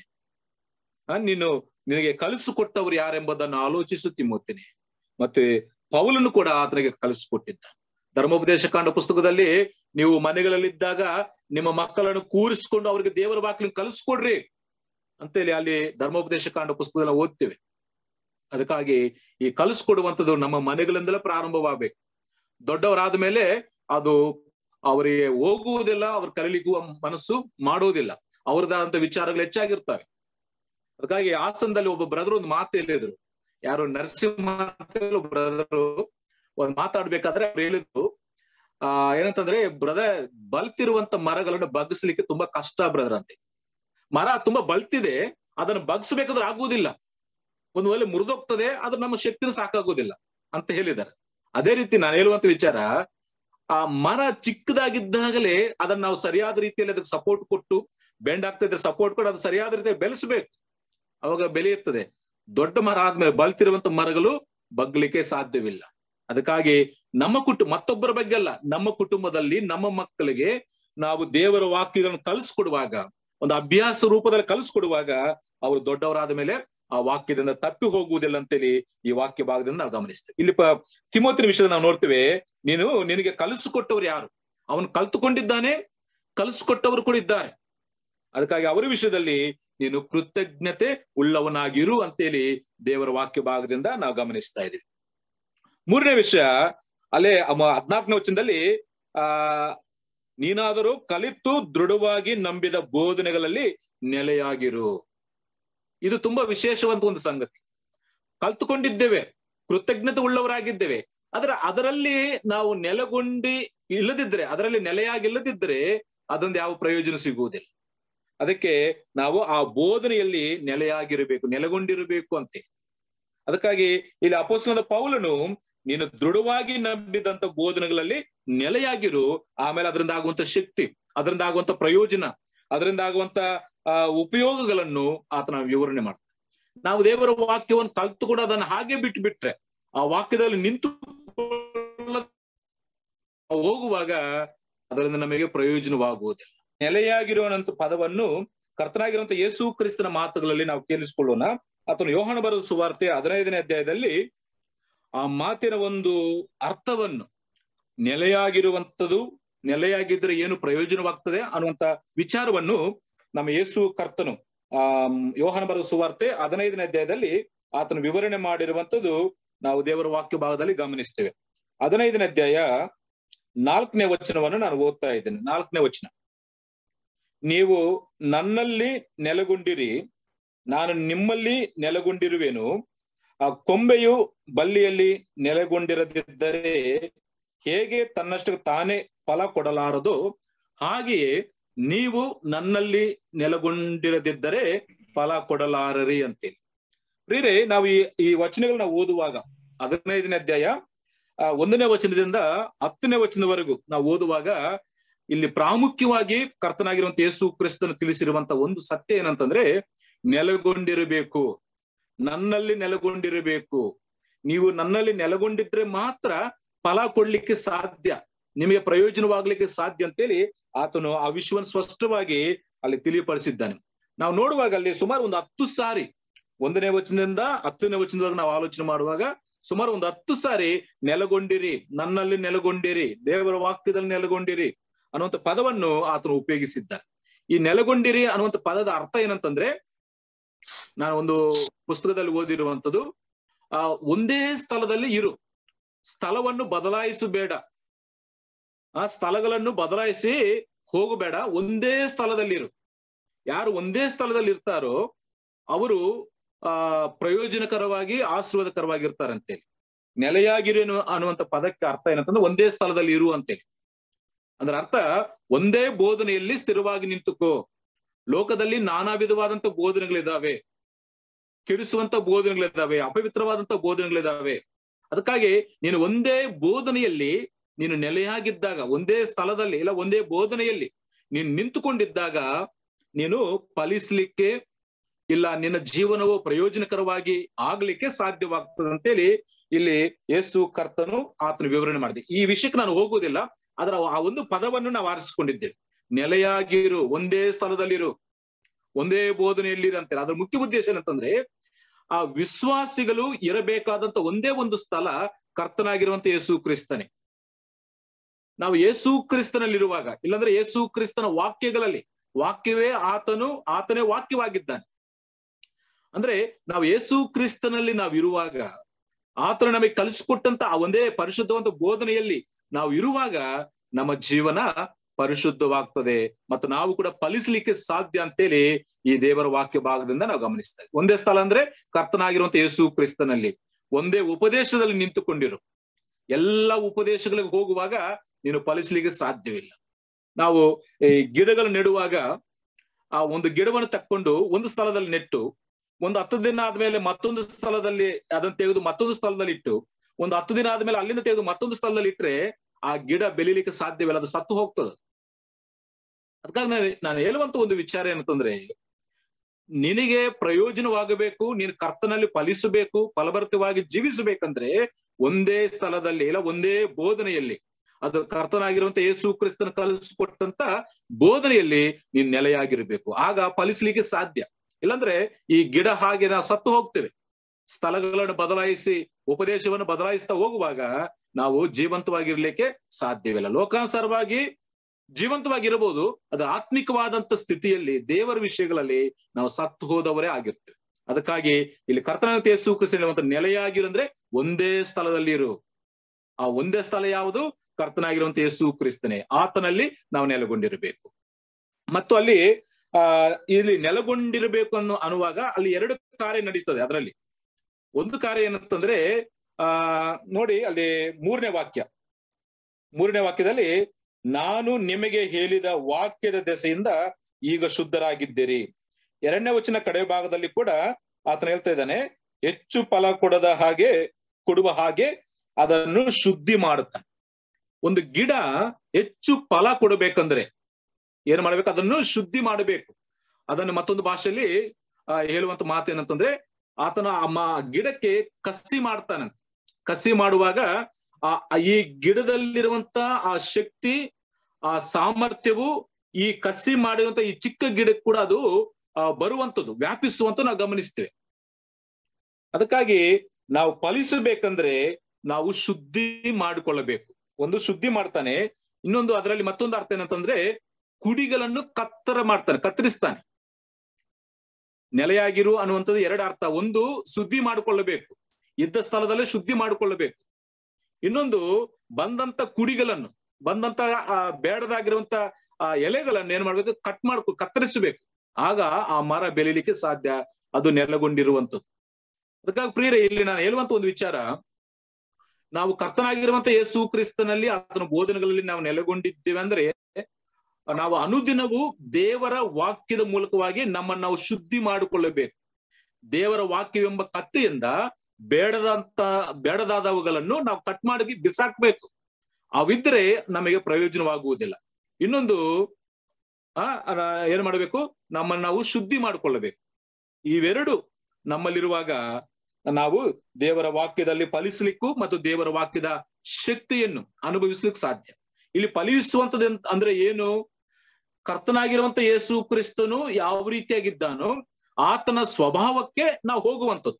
ಆ, ನೀನು ನಿನಗೆ ಕಲಿಸಿಕೊಟ್ಟವರು ಯಾರೆಂಬುದನ್ನು ಆಲೋಚಿಸು ತಿಮ್ಮೋತಿನಿ ಮತ್ತೆ ಪೌಲನು ಕೂಡ ಆತನಿಗೆ ಕಲಿಸಿಕೊಟ್ಟಿದ್ದ ಧರ್ಮೋಪದೇಶ ಕಾಂಡ ಪುಸ್ತಕದಲ್ಲಿ ನೀವು ಮನೆಗಳಲ್ಲಿದ್ದಾಗ ನಿಮ್ಮ ಮಕ್ಕಳನ್ನು ಕೂರಿಸ್ಕೊಂಡು ಅವರಿಗೆ ದೇವರ ವಾಕ್ಯನ ಕಲಿಸ್ಕೊಡ್ರಿ ಅಂತೇಳಿ ಅಲ್ಲಿ ಧರ್ಮೋಪದೇಶ ಕಾಂಡ ಪುಸ್ತಕದಲ್ಲಿ ನಾವು ಓದ್ತೇವೆ ಅದಕ್ಕಾಗಿ ಈ ಕಲಿಸ್ಕೊಡುವಂಥದ್ದು ನಮ್ಮ ಮನೆಗಳಿಂದಲೇ ಪ್ರಾರಂಭವಾಗಬೇಕು ದೊಡ್ಡವರಾದ ಮೇಲೆ ಅದು ಅವರಿಗೆ ಹೋಗುವುದಿಲ್ಲ ಅವ್ರ ಕಲೀಲಿಕ್ಕೂ ಮನಸ್ಸು ಮಾಡುವುದಿಲ್ಲ ಅವ್ರದಾದಂತ ವಿಚಾರಗಳು ಹೆಚ್ಚಾಗಿರ್ತವೆ ಅದಕ್ಕಾಗಿ ಹಾಸನದಲ್ಲಿ ಒಬ್ಬ ಬ್ರದರ್ ಒಂದು ಮಾತು ಹೇಳಿದ್ರು ಯಾರು ನರಸಿಂಹ ಬ್ರದರು ಒಂದ್ ಮಾತಾಡ್ಬೇಕಾದ್ರೆ ಅವ್ರು ಹೇಳಿದ್ರು ಆ ಏನಂತಂದ್ರೆ ಬ್ರದರ್ ಬಲ್ತಿರುವಂತ ಮರಗಳನ್ನು ಬಗ್ಗಿಸ್ಲಿಕ್ಕೆ ತುಂಬಾ ಕಷ್ಟ ಬ್ರದರ್ ಅಂತೆ ಮರ ತುಂಬಾ ಬಲ್ತಿದೆ ಅದನ್ನ ಬಗ್ಸ್ಬೇಕಾದ್ರೆ ಆಗುವುದಿಲ್ಲ ಒಂದು ವೇಳೆ ಮುರಿದೋಗ್ತದೆ ಅದು ನಮ್ಮ ಶಕ್ತಿನ ಸಾಕಾಗೋದಿಲ್ಲ ಅಂತ ಹೇಳಿದ್ದಾರೆ ಅದೇ ರೀತಿ ನಾನು ಹೇಳುವಂತ ವಿಚಾರ ಆ ಮರ ಚಿಕ್ಕದಾಗಿದ್ದಾಗಲೇ ಅದನ್ನ ನಾವು ಸರಿಯಾದ ರೀತಿಯಲ್ಲಿ ಅದಕ್ಕೆ ಸಪೋರ್ಟ್ ಕೊಟ್ಟು ಬೆಂಡ್ ಆಗ್ತಾ ಇದ್ರೆ ಸಪೋರ್ಟ್ ಕೊಟ್ಟು ಅದು ಸರಿಯಾದ ರೀತಿಯಲ್ಲಿ ಬೆಳೆಸಬೇಕು ಅವಾಗ ಬೆಳೆಯುತ್ತದೆ ದೊಡ್ಡ ಮರ ಆದ್ಮೇಲೆ ಬಲ್ತಿರುವಂತ ಮರಗಳು ಬಗ್ಲಿಕ್ಕೆ ಸಾಧ್ಯವಿಲ್ಲ ಅದಕ್ಕಾಗಿ ನಮ್ಮ ಕುಟುಂಬ ಮತ್ತೊಬ್ಬರ ಬಗ್ಗೆ ಅಲ್ಲ ನಮ್ಮ ಕುಟುಂಬದಲ್ಲಿ ನಮ್ಮ ಮಕ್ಕಳಿಗೆ ನಾವು ದೇವರ ವಾಕ್ಯಗಳನ್ನು ಕಲಿಸ್ಕೊಡುವಾಗ ಒಂದು ಅಭ್ಯಾಸ ರೂಪದಲ್ಲಿ ಕಲಿಸ್ಕೊಡುವಾಗ ಅವರು ದೊಡ್ಡವರಾದ ಮೇಲೆ ಆ ವಾಕ್ಯದಿಂದ ತಪ್ಪಿ ಹೋಗುವುದಿಲ್ಲ ಅಂತೇಳಿ ಈ ವಾಕ್ಯ ಭಾಗದಿಂದ ನಾವು ಗಮನಿಸ್ತೇವೆ ಇಲ್ಲಿ ಪ ತಿಮೋತಿನ ವಿಷಯದಲ್ಲಿ ನಾವು ನೋಡ್ತೇವೆ ನೀನು ನಿನಗೆ ಕಲಿಸಿಕೊಟ್ಟವರು ಯಾರು ಅವನು ಕಲ್ತುಕೊಂಡಿದ್ದಾನೆ ಕಲಿಸ್ಕೊಟ್ಟವರು ಕೂಡ ಇದ್ದಾರೆ ಅದಕ್ಕಾಗಿ ಅವರ ವಿಷಯದಲ್ಲಿ ನೀನು ಕೃತಜ್ಞತೆ ಉಳ್ಳವನಾಗಿರು ಅಂತೇಳಿ ದೇವರ ವಾಕ್ಯ ಭಾಗದಿಂದ ನಾವು ಗಮನಿಸ್ತಾ ಇದೀವಿ ಮೂರನೇ ವಿಷಯ ಅಲ್ಲೇ ಅಮ- ಹದ್ನಾಲ್ಕನೇ ವಚನದಲ್ಲಿ ಆ ನೀನಾದರೂ ಕಲಿತು ದೃಢವಾಗಿ ನಂಬಿದ ಬೋಧನೆಗಳಲ್ಲಿ ನೆಲೆಯಾಗಿರು ಇದು ತುಂಬಾ ವಿಶೇಷವಾದ ಒಂದು ಸಂಗತಿ ಕಲ್ತುಕೊಂಡಿದ್ದೇವೆ ಕೃತಜ್ಞತೆ ಉಳ್ಳವರಾಗಿದ್ದೇವೆ ಆದ್ರೆ ಅದರಲ್ಲಿ ನಾವು ನೆಲೆಗೊಂಡಿ ಇಲ್ಲದಿದ್ರೆ ಅದರಲ್ಲಿ ನೆಲೆಯಾಗಿಲ್ಲದಿದ್ರೆ ಅದೊಂದು ಯಾವ ಪ್ರಯೋಜನ ಸಿಗುವುದಿಲ್ಲ ಅದಕ್ಕೆ ನಾವು ಆ ಬೋಧನೆಯಲ್ಲಿ ನೆಲೆಯಾಗಿರಬೇಕು ನೆಲೆಗೊಂಡಿರಬೇಕು ಅಂತೆ ಅದಕ್ಕಾಗಿ ಇಲ್ಲಿ ಅಪೋಸ್ತಲನಾದ ಪೌಲನು ನೀನು ದೃಢವಾಗಿ ನಂಬಿದಂತ ಬೋಧನೆಗಳಲ್ಲಿ ನೆಲೆಯಾಗಿರು ಆಮೇಲೆ ಅದರಿಂದ ಆಗುವಂತ ಶಕ್ತಿ ಅದರಿಂದ ಆಗುವಂತ ಪ್ರಯೋಜನ ಅದರಿಂದ ಆಗುವಂತ ಆ ಉಪಯೋಗಗಳನ್ನು ಆತನ ವಿವರಣೆ ಮಾಡ್ತಾನೆ ನಾವು ದೇವರ ವಾಕ್ಯವನ್ನು ಕಲ್ತು ಕೂಡ ಅದನ್ನ ಹಾಗೆ ಬಿಟ್ಟು ಬಿಟ್ರೆ ಆ ವಾಕ್ಯದಲ್ಲಿ ನಿಂತು ಹೋಗುವಾಗ ಅದರಿಂದ ನಮಗೆ ಪ್ರಯೋಜನವಾಗುವುದಿಲ್ಲ ನೆಲೆಯಾಗಿರುವಂತ ಪದವನ್ನು ಕರ್ತನಾಗಿರುವಂತ ಯೇಸು ಕ್ರಿಸ್ತನ ಮಾತುಗಳಲ್ಲಿ ನಾವು ಕೇಳಿಸಿಕೊಳ್ಳೋಣ ಆತನು ಯೋಹಾನ ಬರೆದ ಸುವಾರ್ತೆ ಹದಿನೈದನೇ ಅಧ್ಯಾಯದಲ್ಲಿ ಆ ಮಾತಿನ ಒಂದು ಅರ್ಥವನ್ನು ನೆಲೆಯಾಗಿರುವಂಥದ್ದು ನೆಲೆಯಾಗಿದ್ರೆ ಏನು ಪ್ರಯೋಜನವಾಗ್ತದೆ ಅನ್ನುವಂತ ವಿಚಾರವನ್ನು ನಮ್ಮ ಯೇಸು ಕರ್ತನು ಆ ಯೋಹಾನ ಬರೆದ ಸುವಾರ್ತೆ ಹದಿನೈದನೇ ಅಧ್ಯಾಯದಲ್ಲಿ ಆತನು ವಿವರಣೆ ಮಾಡಿರುವಂತದ್ದು ನಾವು ದೇವರ ವಾಕ್ಯ ಭಾಗದಲ್ಲಿ ಗಮನಿಸ್ತೇವೆ ಹದಿನೈದನೇ ಅಧ್ಯಾಯ ನಾಲ್ಕನೇ ವಚನವನ್ನು ನಾನು ಓದ್ತಾ ಇದ್ದೇನೆ ನಾಲ್ಕನೇ ವಚನ ನೀವು ನನ್ನಲ್ಲಿ ನೆಲೆಗೊಂಡಿರಿ ನಾನು ನಿಮ್ಮಲ್ಲಿ ನೆಲೆಗೊಂಡಿರುವೆನು ಆ ಕೊಂಬೆಯು ಬಳ್ಳಿಯಲ್ಲಿ ನೆಲೆಗೊಂಡಿರದಿದ್ದರೆ ಹೇಗೆ ತನ್ನಷ್ಟು ತಾನೇ ಫಲ ಕೊಡಲಾರದು ಹಾಗೆಯೇ ನೀವು ನನ್ನಲ್ಲಿ ನೆಲೆಗೊಂಡಿರದಿದ್ದರೆ ಫಲ ಕೊಡಲಾರರಿ ಅಂತೇಳಿ ಪ್ರೀರೆ ನಾವು ಈ ಈ ವಚನಗಳನ್ನ ಓದುವಾಗ ಹದಿನೈದನೇ ಅಧ್ಯಾಯ ಆ, ಒಂದನೇ ವಚನದಿಂದ ಹತ್ತನೇ ವಚನದವರೆಗೂ ನಾವು ಓದುವಾಗ ಇಲ್ಲಿ ಪ್ರಾಮುಖ್ಯವಾಗಿ ಕರ್ತನಾಗಿರುವಂತ ಯೇಸು ಕ್ರಿಸ್ತನ ತಿಳಿಸಿರುವಂತ ಒಂದು ಸತ್ಯ ಏನಂತಂದ್ರೆ ನೆಲೆಗೊಂಡಿರಬೇಕು ನನ್ನಲ್ಲಿ ನೆಲೆಗೊಂಡಿರಬೇಕು ನೀವು ನನ್ನಲ್ಲಿ ನೆಲೆಗೊಂಡಿದ್ರೆ ಮಾತ್ರ ಫಲ ಕೊಡ್ಲಿಕ್ಕೆ ಸಾಧ್ಯ ನಿಮಗೆ ಪ್ರಯೋಜನವಾಗ್ಲಿಕ್ಕೆ ಸಾಧ್ಯ ಅಂತೇಳಿ ಆತನು ಆ ವಿಷಯವನ್ನು ಸ್ಪಷ್ಟವಾಗಿ ಅಲ್ಲಿ ತಿಳಿಪಡಿಸಿದ್ದಾನೆ ನಾವು ನೋಡುವಾಗ ಅಲ್ಲಿ ಸುಮಾರು ಒಂದು ಹತ್ತು ಸಾರಿ ಒಂದನೇ ವಚನದಿಂದ ಹತ್ತನೇ ವಚನದವರೆಗೆ ನಾವು ಆಲೋಚನೆ ಮಾಡುವಾಗ ಸುಮಾರು ಒಂದು ಹತ್ತು ಸಾರಿ ನೆಲೆಗೊಂಡಿರಿ ನನ್ನಲ್ಲಿ ನೆಲೆಗೊಂಡಿರಿ ದೇವರ ವಾಕ್ಯದಲ್ಲಿ ನೆಲೆಗೊಂಡಿರಿ ಅನ್ನುವಂಥ ಪದವನ್ನು ಆತನು ಉಪಯೋಗಿಸಿದ್ದಾನೆ ಈ ನೆಲೆಗೊಂಡಿರಿ ಅನ್ನುವಂಥ ಪದದ ಅರ್ಥ ಏನಂತಂದ್ರೆ ನಾನು ಒಂದು ಪುಸ್ತಕದಲ್ಲಿ ಓದಿರುವಂತದ್ದು ಆ ಒಂದೇ ಸ್ಥಳದಲ್ಲಿ ಇರು ಸ್ಥಳವನ್ನು ಬದಲಾಯಿಸಬೇಡ ಆ ಸ್ಥಳಗಳನ್ನು ಬದಲಾಯಿಸಿ ಹೋಗಬೇಡ ಒಂದೇ ಸ್ಥಳದಲ್ಲಿರು ಯಾರು ಒಂದೇ ಸ್ಥಳದಲ್ಲಿ ಇರ್ತಾರೋ ಅವರು ಆ ಪ್ರಯೋಜನಕರವಾಗಿ ಆಶೀರ್ವಾದಕರವಾಗಿರ್ತಾರಂತೇಳಿ ನೆಲೆಯಾಗಿರು ಎನ್ನುವ- ಅನ್ನುವಂಥ ಪದಕ್ಕೆ ಅರ್ಥ ಏನಂತಂದ್ರೆ ಒಂದೇ ಸ್ಥಳದಲ್ಲಿ ಇರು ಅಂತೇಳಿ ಅದರ ಅರ್ಥ ಒಂದೇ ಬೋಧನೆಯಲ್ಲಿ ಸ್ಥಿರವಾಗಿ ನಿಂತುಕೋ ಲೋಕದಲ್ಲಿ ನಾನಾ ವಿಧವಾದಂತ ಬೋಧನೆಗಳಿದಾವೆ ಕೆಡಿಸುವಂತ ಬೋಧನೆಗಳಿದ್ದಾವೆ ಅಪವಿತ್ರವಾದಂತ ಬೋಧನೆಗಳಿದಾವೆ ಅದಕ್ಕಾಗಿ ನೀನು ಒಂದೇ ಬೋಧನೆಯಲ್ಲಿ ನೀನು ನೆಲೆಯಾಗಿದ್ದಾಗ ಒಂದೇ ಸ್ಥಳದಲ್ಲಿ ಇಲ್ಲ ಒಂದೇ ಬೋಧನೆಯಲ್ಲಿ ನೀನು ನಿಂತುಕೊಂಡಿದ್ದಾಗ ನೀನು ಫಲಿಸ್ಲಿಕ್ಕೆ ಇಲ್ಲ ನಿನ್ನ ಜೀವನವು ಪ್ರಯೋಜನಕರವಾಗಿ ಆಗ್ಲಿಕ್ಕೆ ಸಾಧ್ಯವಾಗ್ತದೆ ಅಂತೇಳಿ ಇಲ್ಲಿ ಯೇಸು ಕರ್ತನು ಆತನ ವಿವರಣೆ ಮಾಡಿದೆ ಈ ವಿಷಯಕ್ಕೆ ನಾನು ಹೋಗುವುದಿಲ್ಲ ಅದರ ಆ ಒಂದು ಪದವನ್ನು ನಾವು ಆರಿಸಿಕೊಂಡಿದ್ದೇವೆ ನೆಲೆಯಾಗಿರು ಒಂದೇ ಸ್ಥಳದಲ್ಲಿರು ಒಂದೇ ಬೋಧನೆಯಲ್ಲಿ ಅಂತೇಳಿ ಅದ್ರ ಮುಖ್ಯ ಉದ್ದೇಶ ಏನಂತಂದ್ರೆ ಆ ವಿಶ್ವಾಸಿಗಳು ಇರಬೇಕಾದಂತ ಒಂದೇ ಒಂದು ಸ್ಥಳ ಕರ್ತನಾಗಿರುವಂತ ಯೇಸು ಕ್ರಿಸ್ತನೇ ನಾವು ಯೇಸು ಕ್ರಿಸ್ತನಲ್ಲಿರುವಾಗ ಇಲ್ಲಾಂದ್ರೆ ಯೇಸು ಕ್ರಿಸ್ತನ ವಾಕ್ಯಗಳಲ್ಲಿ ವಾಕ್ಯವೇ ಆತನು ಆತನೇ ವಾಕ್ಯವಾಗಿದ್ದಾನೆ ಅಂದ್ರೆ ನಾವು ಯೇಸು ಕ್ರಿಸ್ತನಲ್ಲಿ ನಾವು ಇರುವಾಗ ಆತನು ನಮಗೆ ಕಲಿಸಿಕೊಟ್ಟಂತ ಆ ಒಂದೇ ಪರಿಶುದ್ಧವಂತ ಬೋಧನೆಯಲ್ಲಿ ನಾವು ಇರುವಾಗ ನಮ್ಮ ಜೀವನ ಪರಿಶುದ್ಧವಾಗ್ತದೆ ಮತ್ತು ನಾವು ಕೂಡ ಫಲಿಸ್ಲಿಕ್ಕೆ ಸಾಧ್ಯ ಅಂತೇಳಿ ಈ ದೇವರ ವಾಕ್ಯ ಭಾಗದಿಂದ ನಾವು ಗಮನಿಸ್ತೇವೆ ಒಂದೇ ಸ್ಥಳ ಅಂದ್ರೆ ಕರ್ತನಾಗಿರುವಂತ ಯೇಸು ಕ್ರಿಸ್ತನಲ್ಲಿ ಒಂದೇ ಉಪದೇಶದಲ್ಲಿ ನಿಂತುಕೊಂಡಿರು ಎಲ್ಲ ಉಪದೇಶಗಳಿಗೆ ಹೋಗುವಾಗ ನೀನು ಫಲಿಸ್ಲಿಕ್ಕೆ ಸಾಧ್ಯವಿಲ್ಲ ನಾವು ಈ ಗಿಡಗಳು ನೆಡುವಾಗ ಆ ಒಂದು ಗಿಡವನ್ನು ತಕ್ಕೊಂಡು ಒಂದು ಸ್ಥಳದಲ್ಲಿ ನೆಟ್ಟು ಒಂದು ಹತ್ತು ದಿನ ಆದ್ಮೇಲೆ ಮತ್ತೊಂದು ಸ್ಥಳದಲ್ಲಿ ಅದನ್ನ ತೆಗೆದು ಮತ್ತೊಂದು ಸ್ಥಳದಲ್ಲಿ ಇಟ್ಟು ಒಂದು ಹತ್ತು ದಿನ ಆದ್ಮೇಲೆ ಅಲ್ಲಿಂದ ತೆಗೆದು ಮತ್ತೊಂದು ಸ್ಥಳದಲ್ಲಿ ಇಟ್ರೆ ಆ ಗಿಡ ಬೆಳಿಲಿಕ್ಕೆ ಸಾಧ್ಯವಿಲ್ಲ ಅದು ಸತ್ತು ಹೋಗ್ತದೆ ಅದಕ್ಕಾಗಿ ನಾನು ನಾನು ಹೇಳುವಂತ ಒಂದು ವಿಚಾರ ಏನಂತಂದ್ರೆ ನಿನಗೆ ಪ್ರಯೋಜನವಾಗಬೇಕು ನೀನು ಕರ್ತನಲ್ಲಿ ಫಲಿಸಬೇಕು ಫಲಭರಿತವಾಗಿ ಜೀವಿಸಬೇಕಂದ್ರೆ ಒಂದೇ ಸ್ಥಳದಲ್ಲಿ ಇಲ್ಲ ಒಂದೇ ಬೋಧನೆಯಲ್ಲಿ ಅದು ಕರ್ತನಾಗಿರುವಂತ ಯೇಸು ಕ್ರಿಸ್ತನ ಕಲಿಸಿಕೊಟ್ಟಂತ ಬೋಧನೆಯಲ್ಲಿ ನೀನ್ ನೆಲೆಯಾಗಿರ್ಬೇಕು ಆಗ ಫಲಿಸ್ಲಿಕ್ಕೆ ಸಾಧ್ಯ ಇಲ್ಲಾಂದ್ರೆ ಈ ಗಿಡ ಹಾಗೆ ನಾವು ಸತ್ತು ಹೋಗ್ತೇವೆ ಸ್ಥಳಗಳನ್ನು ಬದಲಾಯಿಸಿ ಉಪದೇಶವನ್ನು ಬದಲಾಯಿಸ್ತಾ ಹೋಗುವಾಗ ನಾವು ಜೀವಂತವಾಗಿರ್ಲಿಕ್ಕೆ ಸಾಧ್ಯವಿಲ್ಲ ಲೋಕಾನುಸಾರವಾಗಿ ಜೀವಂತವಾಗಿರಬಹುದು ಅದು ಆತ್ಮಿಕವಾದಂತ ಸ್ಥಿತಿಯಲ್ಲಿ ದೇವರ ವಿಷಯಗಳಲ್ಲಿ ನಾವು ಸತ್ತು ಹೋದವರೇ ಆಗಿರ್ತೇವೆ ಅದಕ್ಕಾಗಿ ಇಲ್ಲಿ ಕರ್ತನ ಯೇಸು ಕ್ರಿಸ್ತ ಹೇಳುವಂತ ನೆಲೆಯಾಗಿರಂದ್ರೆ ಒಂದೇ ಸ್ಥಳದಲ್ಲಿ ಇರು ಆ ಒಂದೇ ಸ್ಥಳ ಯಾವುದು ಕರ್ತನಾಗಿರುವಂತ ಯೇಸು ಕ್ರಿಸ್ತನೇ ಆತನಲ್ಲಿ ನಾವು ನೆಲೆಗೊಂಡಿರಬೇಕು ಮತ್ತು ಅಲ್ಲಿ ಆ ಇಲ್ಲಿ ನೆಲೆಗೊಂಡಿರಬೇಕು ಅನ್ನೋ ಅನ್ನುವಾಗ ಅಲ್ಲಿ ಎರಡು ಕಾರ್ಯ ನಡೀತದೆ ಅದರಲ್ಲಿ ಒಂದು ಕಾರ್ಯ ಏನಂತಂದ್ರೆ ಆ ನೋಡಿ ಅಲ್ಲಿ ಮೂರನೇ ವಾಕ್ಯ ಮೂರನೇ ವಾಕ್ಯದಲ್ಲಿ ನಾನು ನಿಮಗೆ ಹೇಳಿದ ವಾಕ್ಯದ ದೆಸೆಯಿಂದ ಈಗ ಶುದ್ಧರಾಗಿದ್ದೀರಿ ಎರಡನೇ ವಚನ ಕಡೆ ಭಾಗದಲ್ಲಿ ಕೂಡ ಆತನ ಹೇಳ್ತಾ ಇದ್ದಾನೆ ಹೆಚ್ಚು ಫಲ ಕೊಡದ ಹಾಗೆ ಕೊಡುವ ಹಾಗೆ ಅದನ್ನು ಶುದ್ಧಿ ಮಾಡುತ್ತಾನೆ ಒಂದು ಗಿಡ ಹೆಚ್ಚು ಫಲ ಕೊಡಬೇಕಂದ್ರೆ ಏನ್ ಮಾಡ್ಬೇಕು ಅದನ್ನು ಶುದ್ಧಿ ಮಾಡಬೇಕು ಅದನ್ನು ಮತ್ತೊಂದು ಭಾಷೆಯಲ್ಲಿ ಆ, ಹೇಳುವಂತ ಮಾತು ಏನಂತಂದ್ರೆ ಆತನ ಆ ಮ- ಗಿಡಕ್ಕೆ ಕಸಿ ಮಾಡ್ತಾನಂತ ಕಸಿ ಮಾಡುವಾಗ ಆ ಆ ಈ ಗಿಡದಲ್ಲಿರುವಂತ ಆ ಶಕ್ತಿ ಆ ಸಾಮರ್ಥ್ಯವು ಈ ಕಸಿ ಮಾಡಿರುವಂತ ಈ ಚಿಕ್ಕ ಗಿಡಕ್ಕೆ ಕೂಡ ಅದು ಆ, ಬರುವಂತದ್ದು ವ್ಯಾಪಿಸುವಂತ ನಾವು ಗಮನಿಸ್ತೇವೆ ಅದಕ್ಕಾಗಿ ನಾವು ಫಲಿಸಬೇಕಂದ್ರೆ ನಾವು ಶುದ್ಧಿ ಮಾಡಿಕೊಳ್ಳಬೇಕು ಒಂದು ಶುದ್ಧಿ ಮಾಡ್ತಾನೆ ಇನ್ನೊಂದು ಅದರಲ್ಲಿ ಮತ್ತೊಂದು ಅರ್ಥ ಏನಂತಂದ್ರೆ ಕುಡಿಗಳನ್ನು ಕತ್ತರ ಮಾಡ್ತಾನೆ ಕತ್ತರಿಸ್ತಾನೆ ನೆಲೆಯಾಗಿರು ಅನ್ನುವಂಥದ್ದು ಎರಡು ಅರ್ಥ ಒಂದು ಶುದ್ಧಿ ಮಾಡಿಕೊಳ್ಳಬೇಕು ಇದ್ದ ಸ್ಥಳದಲ್ಲೇ ಶುದ್ಧಿ ಮಾಡಿಕೊಳ್ಳಬೇಕು ಇನ್ನೊಂದು ಬಂದಂತ ಕುಡಿಗಳನ್ನು ಬಂದಂತ ಆ ಬೇಡದಾಗಿರುವಂತ ಆ ಎಲೆಗಳನ್ನು ಏನ್ ಮಾಡ್ಬೇಕು ಕಟ್ ಮಾಡ್ಕೊ ಕತ್ತರಿಸಬೇಕು ಆಗ ಆ ಮರ ಬೆಳಿಲಿಕ್ಕೆ ಸಾಧ್ಯ ಅದು ನೆಲೆಗೊಂಡಿರುವಂಥದ್ದು ಅದಕ್ಕಾಗಿ ಪ್ರಿಯರೇ ಇಲ್ಲಿ ನಾನು ಹೇಳುವಂತ ಒಂದು ವಿಚಾರ ನಾವು ಕರ್ತನಾಗಿರುವಂತ ಯೇಸು ಕ್ರಿಸ್ತನಲ್ಲಿ ಆತನ ಬೋಧನೆಗಳಲ್ಲಿ ನಾವು ನೆಲೆಗೊಂಡಿದ್ದೇವೆ ಅಂದ್ರೆ ನಾವು ಅನುದಿನವೂ ದೇವರ ವಾಕ್ಯದ ಮೂಲಕವಾಗಿ ನಮ್ಮನ್ನು ನಾವು ಶುದ್ಧಿ ಮಾಡಿಕೊಳ್ಳಬೇಕು ದೇವರ ವಾಕ್ಯವೆಂಬ ಕತ್ತೆಯಿಂದ ಬೇಡದಂತ ಬೇಡದಾದವುಗಳನ್ನು ನಾವು ಕಟ್ ಮಾಡಿ ಬಿಸಾಕ್ಬೇಕು ಅವಿದ್ರೆ ನಮಗೆ ಪ್ರಯೋಜನವಾಗುವುದಿಲ್ಲ ಇನ್ನೊಂದು ಆ ಆ, ಏನ್ ಮಾಡಬೇಕು ನಮ್ಮನ್ನು ನಾವು ಶುದ್ಧಿ ಮಾಡಿಕೊಳ್ಳಬೇಕು ಇವೆರಡು ನಮ್ಮಲ್ಲಿರುವಾಗ ನಾವು ದೇವರ ವಾಕ್ಯದಲ್ಲಿ ಫಲಿಸ್ಲಿಕ್ಕೂ ಮತ್ತು ದೇವರ ವಾಕ್ಯದ ಶಕ್ತಿಯನ್ನು ಅನುಭವಿಸ್ಲಿಕ್ಕೆ ಸಾಧ್ಯ ಇಲ್ಲಿ ಫಲಿಸುವಂತದ್ದು ಎಂತ- ಅಂದ್ರೆ ಏನು ಕರ್ತನಾಗಿರುವಂತ ಯೇಸು ಕ್ರಿಸ್ತನು ಯಾವ ರೀತಿಯಾಗಿದ್ದಾನೋ ಆತನ ಸ್ವಭಾವಕ್ಕೆ ನಾವು ಹೋಗುವಂಥದ್ದು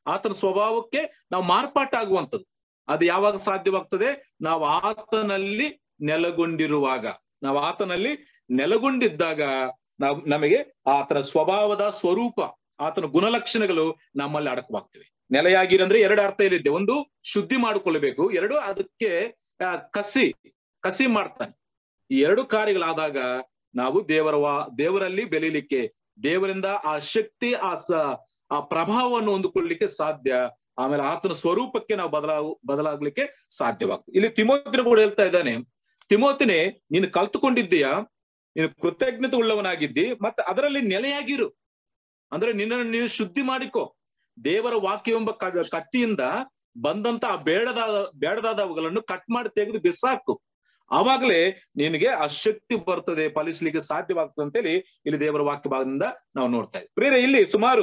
ಆತನ ಸ್ವಭಾವಕ್ಕೆ ನಾವು ಮಾರ್ಪಾಟಾಗುವಂಥದ್ದು ಅದು ಯಾವಾಗ ಸಾಧ್ಯವಾಗ್ತದೆ ನಾವು ಆತನಲ್ಲಿ ನೆಲೆಗೊಂಡಿರುವಾಗ ನಾವು ಆತನಲ್ಲಿ ನೆಲೆಗೊಂಡಿದ್ದಾಗ ನಾವು ನಮಗೆ ಆತನ ಸ್ವಭಾವದ ಸ್ವರೂಪ ಆತನ ಗುಣಲಕ್ಷಣಗಳು ನಮ್ಮಲ್ಲಿ ಅಡಕವಾಗ್ತವೆ ನೆಲೆಯಾಗಿರಂದ್ರೆ ಎರಡು ಅರ್ಥ ಇಲ್ಲಿದೆ ಒಂದು ಶುದ್ಧಿ ಮಾಡಿಕೊಳ್ಳಬೇಕು ಎರಡು ಅದಕ್ಕೆ ಆ, ಕಸಿ ಕಸಿ ಮಾಡ್ತಾನೆ ಈ ಎರಡು ಕಾರ್ಯಗಳಾದಾಗ ನಾವು ದೇವರ ವಾ ದೇವರಲ್ಲಿ ಬೆಲೀಲಿಕ್ಕೆ ದೇವರಿಂದ ಆ ಶಕ್ತಿ ಆ ಸ ಆ ಪ್ರಭಾವವನ್ನು ಹೊಂದಿಕೊಳ್ಳಲಿಕ್ಕೆ ಸಾಧ್ಯ ಆಮೇಲೆ ಆತನ ಸ್ವರೂಪಕ್ಕೆ ನಾವು ಬದಲಾಗ ಬದಲಾಗ್ಲಿಕ್ಕೆ ಸಾಧ್ಯವಾಗ್ತದೆ ಇಲ್ಲಿ ತಿಮೋತಿನ ಕೂಡ ಹೇಳ್ತಾ ಇದ್ದಾನೆ ತಿಮೋತಿನೇ ನೀನು ಕಲ್ತುಕೊಂಡಿದ್ದೀಯಾ ನೀನು ಕೃತಜ್ಞತೆ ಉಳ್ಳವನಾಗಿದ್ದಿ ಮತ್ತೆ ಅದರಲ್ಲಿ ನೆಲೆಯಾಗಿರು ಅಂದ್ರೆ ನಿನ್ನನ್ನು ನೀನು ಶುದ್ಧಿ ಮಾಡಿಕೊ ದೇವರ ವಾಕ್ಯವೆಂಬ ಕ- ಕತ್ತಿಯಿಂದ ಬಂದಂತ ಆ ಬೇಡದಾದ ಬೇಡದಾದವುಗಳನ್ನು ಕಟ್ ಮಾಡಿ ತೆಗೆದು ಬಿಸಾಕು ಆವಾಗಲೇ ನಿನಗೆ ಆ ಶಕ್ತಿ ಬರ್ತದೆ ಫಲಿಸ್ಲಿಕ್ಕೆ ಸಾಧ್ಯವಾಗ್ತದೆ ಅಂತೇಳಿ ಇಲ್ಲಿ ದೇವರ ವಾಕ್ಯ ಭಾಗದಿಂದ ನಾವು ನೋಡ್ತಾ ಇದ್ದೀವಿ ಪ್ರಿಯರೇ ಇಲ್ಲಿ ಸುಮಾರು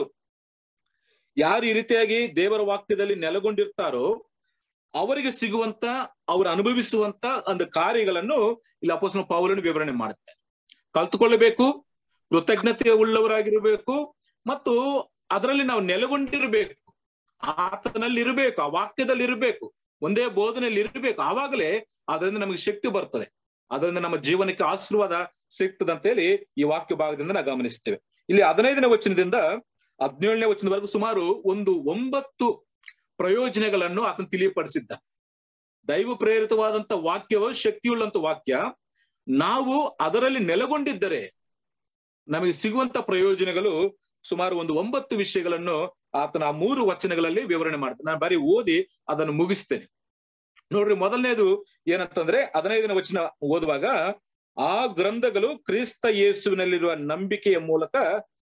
ಯಾರು ಈ ರೀತಿಯಾಗಿ ದೇವರ ವಾಕ್ಯದಲ್ಲಿ ನೆಲೆಗೊಂಡಿರ್ತಾರೋ ಅವರಿಗೆ ಸಿಗುವಂತ ಅವರು ಅನುಭವಿಸುವಂತ ಒಂದು ಕಾರ್ಯಗಳನ್ನು ಇಲ್ಲಿ ಅಪೋಸನ ಪೌಲನು ವಿವರಣೆ ಮಾಡುತ್ತಾರೆ ಕಲ್ತುಕೊಳ್ಳಬೇಕು ಕೃತಜ್ಞತೆ ಉಳ್ಳವರಾಗಿರಬೇಕು ಮತ್ತು ಅದರಲ್ಲಿ ನಾವು ನೆಲೆಗೊಂಡಿರಬೇಕು ಆತನಲ್ಲಿ ಇರಬೇಕು ಆ ವಾಕ್ಯದಲ್ಲಿ ಇರಬೇಕು ಒಂದೇ ಬೋಧನೆಯಲ್ಲಿ ಇರಬೇಕು ಆವಾಗಲೇ ಅದರಿಂದ ನಮಗೆ ಶಕ್ತಿ ಬರ್ತದೆ ಅದರಿಂದ ನಮ್ಮ ಜೀವನಕ್ಕೆ ಆಶೀರ್ವಾದ ಸಿಗ್ತದೆ ಅಂತ ಹೇಳಿ ಈ ವಾಕ್ಯ ಭಾಗದಿಂದ ನಾವು ಗಮನಿಸ್ತೇವೆ ಇಲ್ಲಿ ಹದಿನೈದನೇ ವಚನದಿಂದ ಹದಿನೇಳನೇ ವಚನದವರೆಗೂ ಸುಮಾರು ಒಂದು ಒಂಬತ್ತು ಪ್ರಯೋಜನಗಳನ್ನು ಆತನು ತಿಳಿಯಪಡಿಸಿದ್ದ ದೈವ ಪ್ರೇರಿತವಾದಂತ ವಾಕ್ಯವು ಶಕ್ತಿಯುಳ್ಳಂತ ವಾಕ್ಯ ನಾವು ಅದರಲ್ಲಿ ನೆಲೆಗೊಂಡಿದ್ದರೆ ನಮಗೆ ಸಿಗುವಂತ ಪ್ರಯೋಜನಗಳು ಸುಮಾರು ಒಂದು ಒಂಬತ್ತು ವಿಷಯಗಳನ್ನು ಆತನ ಆ ಮೂರು ವಚನಗಳಲ್ಲಿ ವಿವರಣೆ ಮಾಡ್ತಾನೆ ನಾನು ಬರೀ ಓದಿ ಅದನ್ನು ಮುಗಿಸ್ತೇನೆ ನೋಡ್ರಿ ಮೊದಲನೇದು ಏನಂತಂದ್ರೆ ಹದಿನೈದನೇ ವಚನ ಓದುವಾಗ ಆ ಗ್ರಂಥಗಳು ಕ್ರಿಸ್ತ ಯೇಸುವಿನಲ್ಲಿರುವ ನಂಬಿಕೆಯ ಮೂಲಕ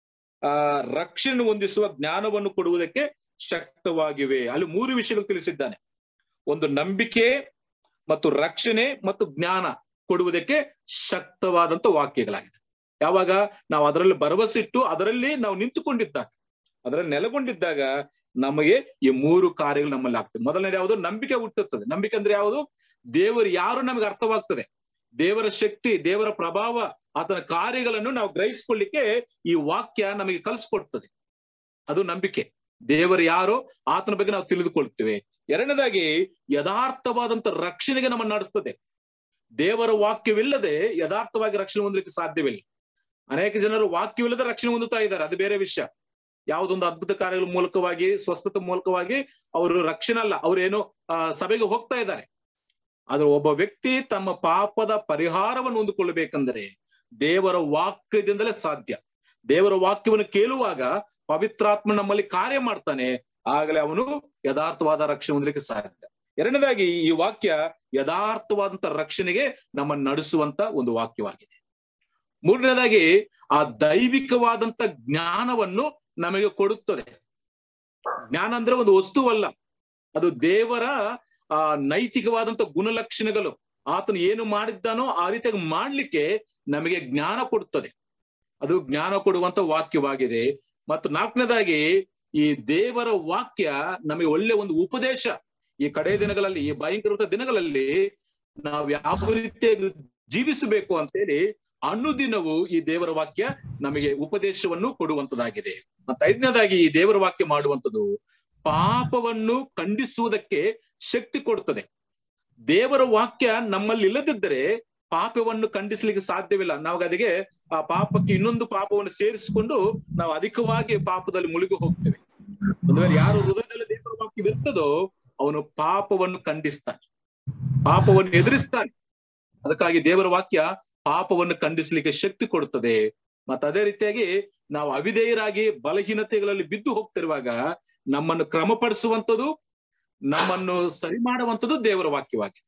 ಆ ರಕ್ಷಣೆ ಹೊಂದಿಸುವ ಜ್ಞಾನವನ್ನು ಕೊಡುವುದಕ್ಕೆ ಶಕ್ತವಾಗಿವೆ ಅಲ್ಲಿ ಮೂರು ವಿಷಯಗಳು ತಿಳಿಸಿದ್ದಾನೆ ಒಂದು ನಂಬಿಕೆ ಮತ್ತು ರಕ್ಷಣೆ ಮತ್ತು ಜ್ಞಾನ ಕೊಡುವುದಕ್ಕೆ ಶಕ್ತವಾದಂತ ವಾಕ್ಯಗಳಾಗಿದೆ ಯಾವಾಗ ನಾವು ಅದರಲ್ಲಿ ಭರವಸೆಟ್ಟು ಅದರಲ್ಲಿ ನಾವು ನಿಂತುಕೊಂಡಿದ್ದಾಗ ಅದರಲ್ಲಿ ನೆಲೆಗೊಂಡಿದ್ದಾಗ ನಮಗೆ ಈ ಮೂರು ಕಾರ್ಯಗಳು ನಮ್ಮಲ್ಲಿ ಆಗ್ತದೆ ಮೊದಲನೇದು ಯಾವುದು ನಂಬಿಕೆ ಹುಟ್ಟುತ್ತದೆ ನಂಬಿಕೆ ಅಂದ್ರೆ ಯಾವುದು ದೇವರು ಯಾರು ನಮಗೆ ಅರ್ಥವಾಗ್ತದೆ ದೇವರ ಶಕ್ತಿ ದೇವರ ಪ್ರಭಾವ ಆತನ ಕಾರ್ಯಗಳನ್ನು ನಾವು ಗ್ರಹಿಸ್ಕೊಳ್ಳಿಕ್ಕೆ ಈ ವಾಕ್ಯ ನಮಗೆ ಕಲಿಸ್ಕೊಡ್ತದೆ ಅದು ನಂಬಿಕೆ ದೇವರು ಯಾರು ಆತನ ಬಗ್ಗೆ ನಾವು ತಿಳಿದುಕೊಳ್ತೇವೆ ಎರಡನೇದಾಗಿ ಯಥಾರ್ಥವಾದಂತ ರಕ್ಷಣೆಗೆ ನಮ್ಮನ್ನು ನಡೆಸ್ತದೆ ದೇವರ ವಾಕ್ಯವಿಲ್ಲದೆ ಯಥಾರ್ಥವಾಗಿ ರಕ್ಷಣೆ ಹೊಂದಲಿಕ್ಕೆ ಸಾಧ್ಯವಿಲ್ಲ ಅನೇಕ ಜನರು ವಾಕ್ಯವಿಲ್ಲದೆ ರಕ್ಷಣೆ ಹೊಂದುತ್ತಾ ಇದ್ದಾರೆ ಅದು ಬೇರೆ ವಿಷಯ ಯಾವುದೊಂದು ಅದ್ಭುತ ಕಾರ್ಯಗಳ ಮೂಲಕವಾಗಿ ಸ್ವಸ್ಥತೆ ಮೂಲಕವಾಗಿ ಅವರು ರಕ್ಷಣೆ ಅಲ್ಲ ಅವರೇನು ಆ ಸಭೆಗೆ ಹೋಗ್ತಾ ಇದ್ದಾರೆ ಆದ್ರೆ ಒಬ್ಬ ವ್ಯಕ್ತಿ ತಮ್ಮ ಪಾಪದ ಪರಿಹಾರವನ್ನು ಹೊಂದಿಕೊಳ್ಳಬೇಕೆಂದರೆ ದೇವರ ವಾಕ್ಯದಿಂದಲೇ ಸಾಧ್ಯ ದೇವರ ವಾಕ್ಯವನ್ನು ಕೇಳುವಾಗ ಪವಿತ್ರಾತ್ಮ ನಮ್ಮಲ್ಲಿ ಕಾರ್ಯ ಮಾಡ್ತಾನೆ ಆಗಲೇ ಅವನು ಯಥಾರ್ಥವಾದ ರಕ್ಷಣೆ ಹೊಂದಲಿಕ್ಕೆ ಸಾಧ್ಯ ಎರಡನೇದಾಗಿ ಈ ವಾಕ್ಯ ಯಥಾರ್ಥವಾದಂತ ರಕ್ಷಣೆಗೆ ನಮ್ಮನ್ನು ನಡೆಸುವಂತ ಒಂದು ವಾಕ್ಯವಾಗಿದೆ ಮೂರನೇದಾಗಿ ಆ ದೈವಿಕವಾದಂತ ಜ್ಞಾನವನ್ನು ನಮಗೆ ಕೊಡುತ್ತದೆ ಜ್ಞಾನ ಅಂದ್ರೆ ಒಂದು ವಸ್ತುವಲ್ಲ ಅದು ದೇವರ ಆ ನೈತಿಕವಾದಂತ ಗುಣಲಕ್ಷಣಗಳು ಆತನು ಏನು ಮಾಡಿದ್ದಾನೋ ಆ ರೀತಿಯಾಗಿ ಮಾಡ್ಲಿಕ್ಕೆ ನಮಗೆ ಜ್ಞಾನ ಕೊಡುತ್ತದೆ ಅದು ಜ್ಞಾನ ಕೊಡುವಂತ ವಾಕ್ಯವಾಗಿದೆ ಮತ್ತು ನಾಲ್ಕನೇದಾಗಿ ಈ ದೇವರ ವಾಕ್ಯ ನಮಗೆ ಒಳ್ಳೆ ಒಂದು ಉಪದೇಶ ಈ ಕಡೆ ದಿನಗಳಲ್ಲಿ ಈ ಭಯಂಕರ ದಿನಗಳಲ್ಲಿ ನಾವು ಯಾವ ರೀತಿಯಾಗಿ ಜೀವಿಸಬೇಕು ಅಂತೇಳಿ ಅನುದಿನವೂ ಈ ದೇವರ ವಾಕ್ಯ ನಮಗೆ ಉಪದೇಶವನ್ನು ಕೊಡುವಂತದಾಗಿದೆ ಮತ್ತೆ ಐದನೇದಾಗಿ ಈ ದೇವರ ವಾಕ್ಯ ಮಾಡುವಂಥದ್ದು ಪಾಪವನ್ನು ಖಂಡಿಸುವುದಕ್ಕೆ ಶಕ್ತಿ ಕೊಡುತ್ತದೆ ದೇವರ ವಾಕ್ಯ ನಮ್ಮಲ್ಲಿ ಇಲ್ಲದಿದ್ದರೆ ಪಾಪವನ್ನು ಖಂಡಿಸ್ಲಿಕ್ಕೆ ಸಾಧ್ಯವಿಲ್ಲ ನಾವು ಅದಕ್ಕೆ ಆ ಪಾಪಕ್ಕೆ ಇನ್ನೊಂದು ಪಾಪವನ್ನು ಸೇರಿಸಿಕೊಂಡು ನಾವು ಅಧಿಕವಾಗಿ ಪಾಪದಲ್ಲಿ ಮುಳುಗಿ ಹೋಗ್ತೇವೆ ಒಂದು ವೇಳೆ ಯಾರು ಹೃದಯದಲ್ಲಿ ದೇವರ ವಾಕ್ಯವಿರ್ತದೋ ಅವನು ಪಾಪವನ್ನು ಖಂಡಿಸ್ತಾನೆ ಪಾಪವನ್ನು ಎದುರಿಸ್ತಾನೆ ಅದಕ್ಕಾಗಿ ದೇವರ ವಾಕ್ಯ ಪಾಪವನ್ನು ಖಂಡಿಸ್ಲಿಕ್ಕೆ ಶಕ್ತಿ ಕೊಡುತ್ತದೆ ಮತ್ತೆ ಅದೇ ರೀತಿಯಾಗಿ ನಾವು ಅವಿಧೇಯರಾಗಿ ಬಲಹೀನತೆಗಳಲ್ಲಿ ಬಿದ್ದು ಹೋಗ್ತಿರುವಾಗ ನಮ್ಮನ್ನು ಕ್ರಮಪಡಿಸುವಂಥದ್ದು ನಮ್ಮನ್ನು ಸರಿ ಮಾಡುವಂಥದ್ದು ದೇವರ ವಾಕ್ಯವಾಗಿದೆ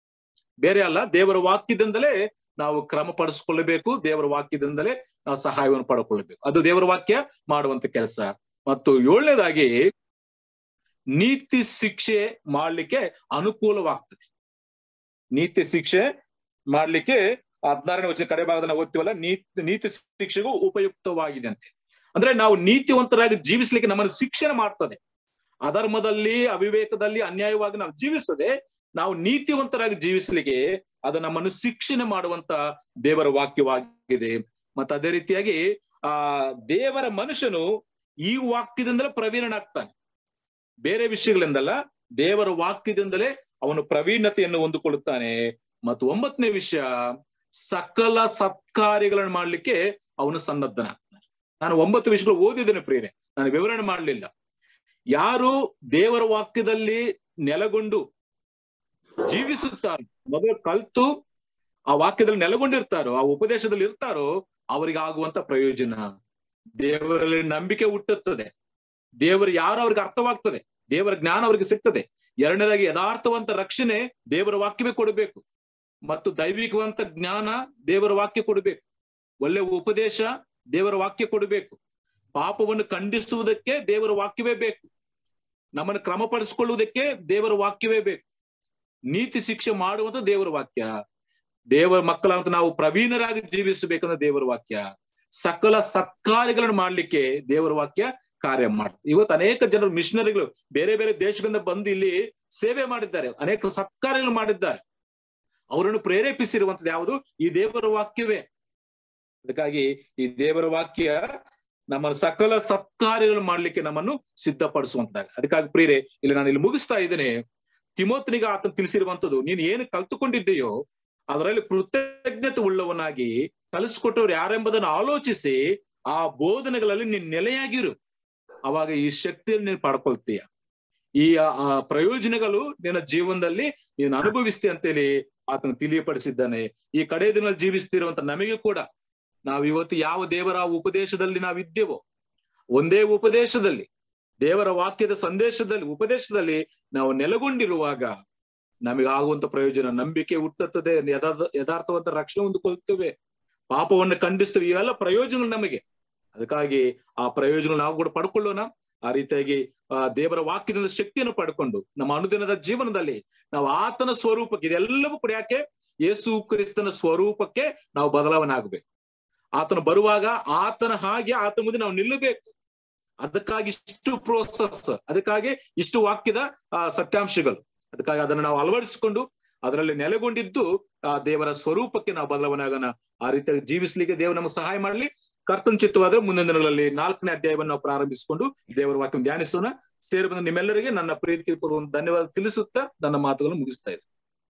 ಬೇರೆ ಅಲ್ಲ ದೇವರ ವಾಕ್ಯದಿಂದಲೇ ನಾವು ಕ್ರಮಪಡಿಸಿಕೊಳ್ಳಬೇಕು ದೇವರ ವಾಕ್ಯದಿಂದಲೇ ನಾವು ಸಹಾಯವನ್ನು ಪಡ್ಕೊಳ್ಬೇಕು ಅದು ದೇವರ ವಾಕ್ಯ ಮಾಡುವಂತ ಕೆಲಸ ಮತ್ತು ಏಳನೇದಾಗಿ ನೀತಿ ಶಿಕ್ಷೆ ಮಾಡ್ಲಿಕ್ಕೆ ಅನುಕೂಲವಾಗ್ತದೆ ನೀತಿ ಶಿಕ್ಷೆ ಮಾಡ್ಲಿಕ್ಕೆ ಹದಿನಾರನೇ ವಚನ ಕಡೆ ಭಾಗದಲ್ಲಿ ಓದ್ತೀವಲ್ಲ ನೀತಿ ನೀತಿ ಶಿಕ್ಷೆಗೂ ಉಪಯುಕ್ತವಾಗಿದೆ ಅಂತೆ ಅಂದ್ರೆ ನಾವು ನೀತಿವಂತರಾಗಿ ಜೀವಿಸ್ಲಿಕ್ಕೆ ನಮ್ಮನ್ನು ಶಿಕ್ಷಣೆ ಮಾಡ್ತದೆ ಅಧರ್ಮದಲ್ಲಿ ಅವಿವೇಕದಲ್ಲಿ ಅನ್ಯಾಯವಾಗಿ ನಾವು ಜೀವಿಸದೆ ನಾವು ನೀತಿವಂತರಾಗಿ ಜೀವಿಸ್ಲಿಕ್ಕೆ ಅದು ನಮ್ಮನ್ನು ಶಿಕ್ಷಣೆ ಮಾಡುವಂತ ದೇವರ ವಾಕ್ಯವಾಗಿದೆ ಮತ್ತೆ ಅದೇ ರೀತಿಯಾಗಿ ಆ ದೇವರ ಮನುಷ್ಯನು ಈ ವಾಕ್ಯದಿಂದಲೇ ಪ್ರವೀಣನಾಗ್ತಾನೆ ಬೇರೆ ವಿಷಯಗಳಿಂದಲ್ಲ ದೇವರ ವಾಕ್ಯದಿಂದಲೇ ಅವನು ಪ್ರವೀಣತೆಯನ್ನು ಹೊಂದಿಕೊಳ್ಳುತ್ತಾನೆ ಮತ್ತು ಒಂಬತ್ತನೇ ವಿಷಯ ಸಕಲ ಸತ್ಕಾರ್ಯಗಳನ್ನು ಮಾಡ್ಲಿಕ್ಕೆ ಅವನು ಸನ್ನದ್ಧನಾಗ್ತಾನೆ ನಾನು ಒಂಬತ್ತು ವಿಷಯಗಳು ಓದಿದ್ದೇನೆ ಪ್ರಿಯರೇ ನಾನು ವಿವರಣೆ ಮಾಡಲಿಲ್ಲ ಯಾರು ದೇವರ ವಾಕ್ಯದಲ್ಲಿ ನೆಲೆಗೊಂಡು ಜೀವಿಸುತ್ತಾರೆ ಮೊದಲು ಕಲ್ತು ಆ ವಾಕ್ಯದಲ್ಲಿ ನೆಲೆಗೊಂಡಿರ್ತಾರೋ ಆ ಉಪದೇಶದಲ್ಲಿ ಇರ್ತಾರೋ ಅವರಿಗೆ ಆಗುವಂತ ಪ್ರಯೋಜನ ದೇವರಲ್ಲಿ ನಂಬಿಕೆ ಹುಟ್ಟುತ್ತದೆ ದೇವರು ಯಾರು ಅವ್ರಿಗೆ ಅರ್ಥವಾಗ್ತದೆ ದೇವರ ಜ್ಞಾನ ಅವ್ರಿಗೆ ಸಿಗ್ತದೆ ಎರಡನೇದಾಗಿ ಯಥಾರ್ಥವಂತ ರಕ್ಷಣೆ ದೇವರ ವಾಕ್ಯವೇ ಕೊಡಬೇಕು ಮತ್ತು ದೈವಿಕವಂತ ಜ್ಞಾನ ದೇವರ ವಾಕ್ಯ ಕೊಡಬೇಕು ಒಳ್ಳೆ ಉಪದೇಶ ದೇವರ ವಾಕ್ಯ ಕೊಡಬೇಕು ಪಾಪವನ್ನು ಖಂಡಿಸುವುದಕ್ಕೆ ದೇವರ ವಾಕ್ಯವೇ ಬೇಕು ನಮ್ಮನ್ನು ಕ್ರಮಪಡಿಸಿಕೊಳ್ಳುವುದಕ್ಕೆ ದೇವರ ವಾಕ್ಯವೇ ಬೇಕು ನೀತಿ ಶಿಕ್ಷೆ ಮಾಡುವಂತ ದೇವರ ವಾಕ್ಯ ದೇವರ ಮಕ್ಕಳಂತ ನಾವು ಪ್ರವೀಣರಾಗಿ ಜೀವಿಸಬೇಕನ್ನೋ ದೇವರ ವಾಕ್ಯ ಸಕಲ ಸತ್ಕಾರ್ಯಗಳನ್ನು ಮಾಡ್ಲಿಕ್ಕೆ ದೇವರ ವಾಕ್ಯ ಕಾರ್ಯ ಮಾಡ್ತಾರೆ ಇವತ್ತು ಅನೇಕ ಜನರು ಮಿಷನರಿಗಳು ಬೇರೆ ಬೇರೆ ದೇಶಗಳಿಂದ ಬಂದು ಇಲ್ಲಿ ಸೇವೆ ಮಾಡಿದ್ದಾರೆ ಅನೇಕ ಸತ್ಕಾರ್ಯಗಳು ಮಾಡಿದ್ದಾರೆ ಅವರನ್ನು ಪ್ರೇರೇಪಿಸಿರುವಂತದ್ದು ಯಾವುದು ಈ ದೇವರ ವಾಕ್ಯವೇ ಅದಕ್ಕಾಗಿ ಈ ದೇವರ ವಾಕ್ಯ ನಮ್ಮ ಸಕಲ ಸತ್ಕಾರ್ಯಗಳು ಮಾಡ್ಲಿಕ್ಕೆ ನಮ್ಮನ್ನು ಸಿದ್ಧಪಡಿಸುವಂತಾಗ ಅದಕ್ಕಾಗಿ ಪ್ರಿಯರೇ ಇಲ್ಲಿ ನಾನು ಇಲ್ಲಿ ಮುಗಿಸ್ತಾ ಇದ್ದೇನೆ ತಿಮೋತ್ನಿಗೆ ಆತನ ತಿಳಿಸಿರುವಂತದ್ದು ನೀನು ಏನು ಕಲ್ತುಕೊಂಡಿದ್ದೀಯೋ ಅದರಲ್ಲಿ ಕೃತಜ್ಞತೆ ಉಳ್ಳವನಾಗಿ ಕಲಿಸ್ಕೊಟ್ಟವ್ರು ಯಾರೆಂಬುದನ್ನು ಆಲೋಚಿಸಿ ಆ ಬೋಧನೆಗಳಲ್ಲಿ ನೀನ್ ನೆಲೆಯಾಗಿರು ಅವಾಗ ಈ ಶಕ್ತಿಯನ್ನು ನೀನು ಪಡ್ಕೊಳ್ತೀಯ ಈ ಆ ಪ್ರಯೋಜನಗಳು ನಿನ್ನ ಜೀವನದಲ್ಲಿ ನೀನು ಅನುಭವಿಸ್ತಿ ಅಂತೇಳಿ ಆತನ ತಿಳಿಯಪಡಿಸಿದ್ದಾನೆ ಈ ಕಡೆ ದಿನ ಜೀವಿಸ್ತಿರುವಂತ ನಮಗೆ ಕೂಡ ನಾವು ಇವತ್ತು ಯಾವ ದೇವರ ಉಪದೇಶದಲ್ಲಿ ನಾವಿದ್ದೇವೋ ಒಂದೇ ಉಪದೇಶದಲ್ಲಿ ದೇವರ ವಾಕ್ಯದ ಸಂದೇಶದಲ್ಲಿ ಉಪದೇಶದಲ್ಲಿ ನಾವು ನೆಲೆಗೊಂಡಿರುವಾಗ ನಮಗೆ ಆಗುವಂತ ಪ್ರಯೋಜನ ನಂಬಿಕೆ ಹುಟ್ಟುತ್ತದೆ ಯಥಾರ್ಥ ಯಥಾರ್ಥವಂತ ರಕ್ಷಣೆ ಹೊಂದಿಕೊಳ್ತೇವೆ ಪಾಪವನ್ನು ಖಂಡಿಸ್ತೇವೆ ಇವೆಲ್ಲ ಪ್ರಯೋಜನಗಳು ನಮಗೆ ಅದಕ್ಕಾಗಿ ಆ ಪ್ರಯೋಜನ ನಾವು ಕೂಡ ಪಡ್ಕೊಳ್ಳೋಣ ಆ ರೀತಿಯಾಗಿ ಆ ದೇವರ ವಾಕ್ಯದ ಶಕ್ತಿಯನ್ನು ಪಡ್ಕೊಂಡು ನಮ್ಮ ಅನುದಿನದ ಜೀವನದಲ್ಲಿ ನಾವು ಆತನ ಸ್ವರೂಪಕ್ಕೆ ಇದೆಲ್ಲವೂ ಕೂಡ ಯಾಕೆ ಯೇಸು ಕ್ರಿಸ್ತನ ಸ್ವರೂಪಕ್ಕೆ ನಾವು ಬದಲಾವಣೆ ಆಗ್ಬೇಕು ಆತನು ಬರುವಾಗ ಆತನ ಹಾಗೆ ಆತ ಮುಂದೆ ನಾವು ನಿಲ್ಲಬೇಕು ಅದಕ್ಕಾಗಿ ಇಷ್ಟು ಪ್ರೋಸೆಸ್ ಅದಕ್ಕಾಗಿ ಇಷ್ಟು ವಾಕ್ಯದ ಆ ಸತ್ಯಾಂಶಗಳು ಅದಕ್ಕಾಗಿ ಅದನ್ನು ನಾವು ಅಳವಡಿಸಿಕೊಂಡು ಅದರಲ್ಲಿ ನೆಲೆಗೊಂಡಿದ್ದು ಆ ದೇವರ ಸ್ವರೂಪಕ್ಕೆ ನಾವು ಬದಲಾವಣೆ ಆಗೋಣ ಆ ರೀತಿಯಾಗಿ ಜೀವಿಸ್ಲಿಕ್ಕೆ ದೇವರು ನಮಗೆ ಸಹಾಯ ಮಾಡಲಿ ಕರ್ತನ ಚಿತ್ತವಾದ್ರೆ ಮುಂದಿನ ದಿನಗಳಲ್ಲಿ ನಾಲ್ಕನೇ ಅಧ್ಯಾಯವನ್ನು ನಾವು ಪ್ರಾರಂಭಿಸಿಕೊಂಡು ದೇವರ ವಾಕ್ಯ ಧ್ಯಾನಿಸೋಣ ಸೇರಿ ಬಂದ ನಿಮ್ಮೆಲ್ಲರಿಗೆ ನನ್ನ ಪ್ರೀತಿ ಧನ್ಯವಾದ ತಿಳಿಸುತ್ತಾ ನನ್ನ ಮಾತುಗಳನ್ನು ಮುಗಿಸ್ತಾ ಇದ್ದೇನೆ